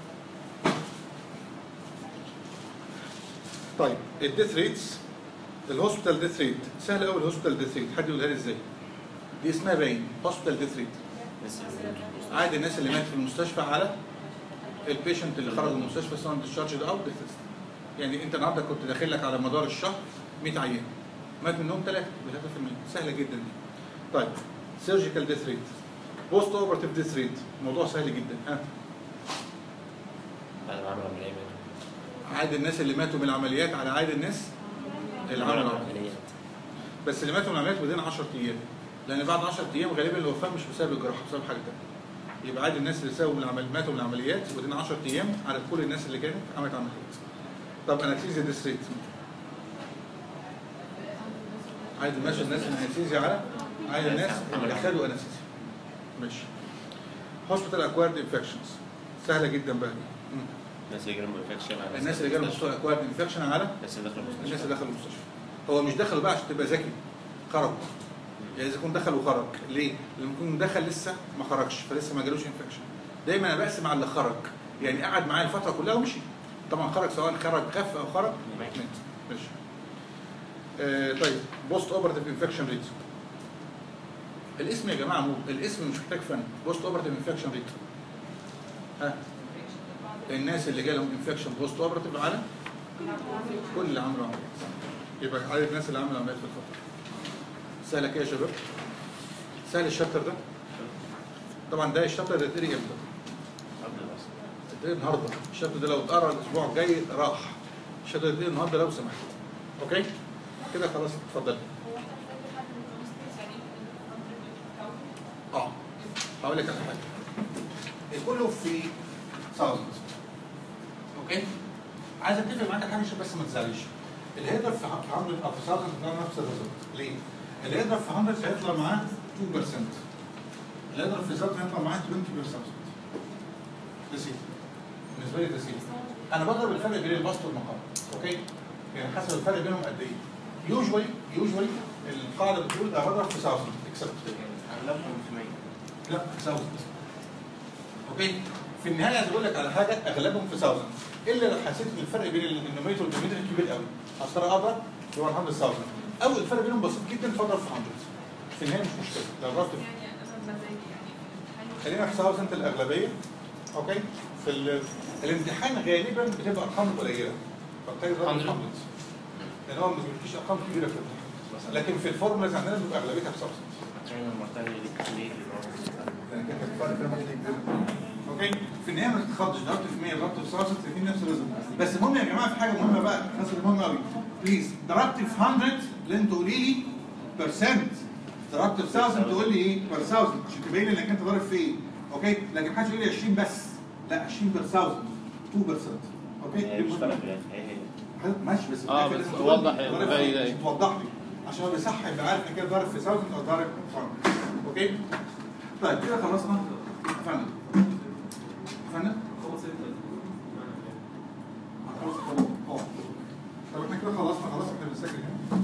طيب الديث ريتس الهوسبيتال ديث ريت سهل قوي الهوسبيتال ديث ريت حد يقولها لي ازاي؟ دي اسمها باين هوسبيتال ديث ريت بس ال- عادي الناس اللي ماتت في المستشفى على البيشنت اللي خرج من المستشفى سواء ديسشارج او ديث يعني انت النهارده كنت داخل لك على مدار الشهر 100 عيان مات منهم ثلاثه ب 3% سهله جدا دي طيب سيرجيكال ديث ريت بوست اوبرتيف ديث ريت موضوع سهل جدا ها بعد ما عملوا عملية ماتوا. عاد الناس اللي ماتوا من العمليات على عاد الناس اللي عملوا العمليات عمليات بس اللي ماتوا من العمليات بدين 10 ايام لان بعد 10 ايام غالبا الوفاه مش بسبب الجراحه بسبب حاجه ثانيه يبقى عاد الناس اللي ساووا من العمل ماتوا من العمليات بدين 10 ايام على كل الناس اللي كانت عملت عمليات طب انستيزيا ديس ريت عايز ماشي الناس الانستيزيا على عايز الناس اللي خدوا انستيزيا ماشي هوسبيتال اكوارد انفكشنز سهله جدا بقى دي مم. الناس اللي جالهم انفكشن على الناس اللي جالهم المستشفى. اكوارد انفكشن على الناس اللي دخلوا الناس المستشفى اللي دخلوا المستشفى هو مش دخل بقى عشان تبقى ذكي خرج يعني اذا كنت دخل وخرج ليه؟ لما يكون دخل لسه ما خرجش فلسه ما جالوش انفكشن دايما انا بقسم على اللي خرج يعني قعد معايا الفتره كلها ومشي طبعا خرج سواء خرج خف او خرج مات ماشي آه طيب بوست اوبرتيف انفكشن ريت الاسم يا جماعه مو الاسم مش محتاج فن بوست اوبرتيف انفكشن ريت ها الناس اللي جالهم انفكشن بوست اوبرتيف على كل اللي عملوا عمليات يبقى عدد الناس اللي عملوا عمليات في الفتره سهله كده يا شباب سهل الشابتر ده طبعا ده الشابتر ده اتقري امتى؟ قبل الأصل اتقري النهارده الشابتر ده لو اتقرا الاسبوع الجاي راح الشابتر ده اتقري النهارده لو سمحت اوكي كده خلاص اتفضل هو احنا محتاجين حد من الكونستيتوس يعني يمكن اه هقول لك على حاجه كله في ثاوزند اوكي عايز اتفق معاك على حاجه عشان بس ما تزعليش اللي هيضرب في 100 او في ثاوزند ده نفس الريزلت ليه؟ اللي هيضرب في 100 هيطلع معاه 2% اللي هيضرب في ثاوزند هيطلع معاه 20 بير ثاوزند تسيب بالنسبه لي تسيب انا بضرب الفرق بين البسط والمقام اوكي؟ يعني حسب الفرق بينهم قد ايه يوجوالي يوجوالي القاعده بتقول ده بضرب في ثاوزند اكسبت أغلبهم في 100 لا ثاوزند اوكي في النهايه عايز اقول لك على حاجه اغلبهم في ثاوزند الا لو حسيت ان الفرق بين النوميتور والديميتر كبير قوي هضطر اضرب في 100000 او الفرق بينهم بسيط جدا فاضرب في 100 في النهايه مش مشكله لو ضربت في يعني انا مزاجي يعني في الامتحان خلينا في ثاوزند الاغلبيه اوكي في ال- الامتحان غالبا بتبقى ارقام قليله فبتلاقي ضرب 100. 100 لان هو ما بيديش ارقام كبيره في الامتحان لكن في الفورمولاز عندنا بيبقى اغلبيتها في ثاوزند عشان المرتين اللي كتير اللي هو يعني كده الفرق بينهم كتير كبير. اوكي في النهايه ما تتخضش ضربت في 100 ضربت في 1000 الاثنين نفس الرزق بس المهم يا جماعه في حاجه مهمه بقى الناس اللي مهمه قوي بليز ضربت في 100 لازم تقولي لي بيرسنت ضربت في 1000 تقول لي ايه بير 1000 عشان تبين لي انك انت ضارب في ايه اوكي لكن محدش يقول لي 20 بس لا 20 بير 1000 2% اوكي هي مش فارقة يعني هي هي ماشي بس آه، في الآخر بس لازم تقول لي وضح ضارب الباقي في ده إيه، إيه. عشان توضح لي عشان هو بيصح يبقى عارف انك كده ضارب في 1000 او ضارب في 100 اوكي طيب كده خلصنا قفلنا قفلنا خلاص طب احنا كده خلصنا خلاص احنا بنسجل هنا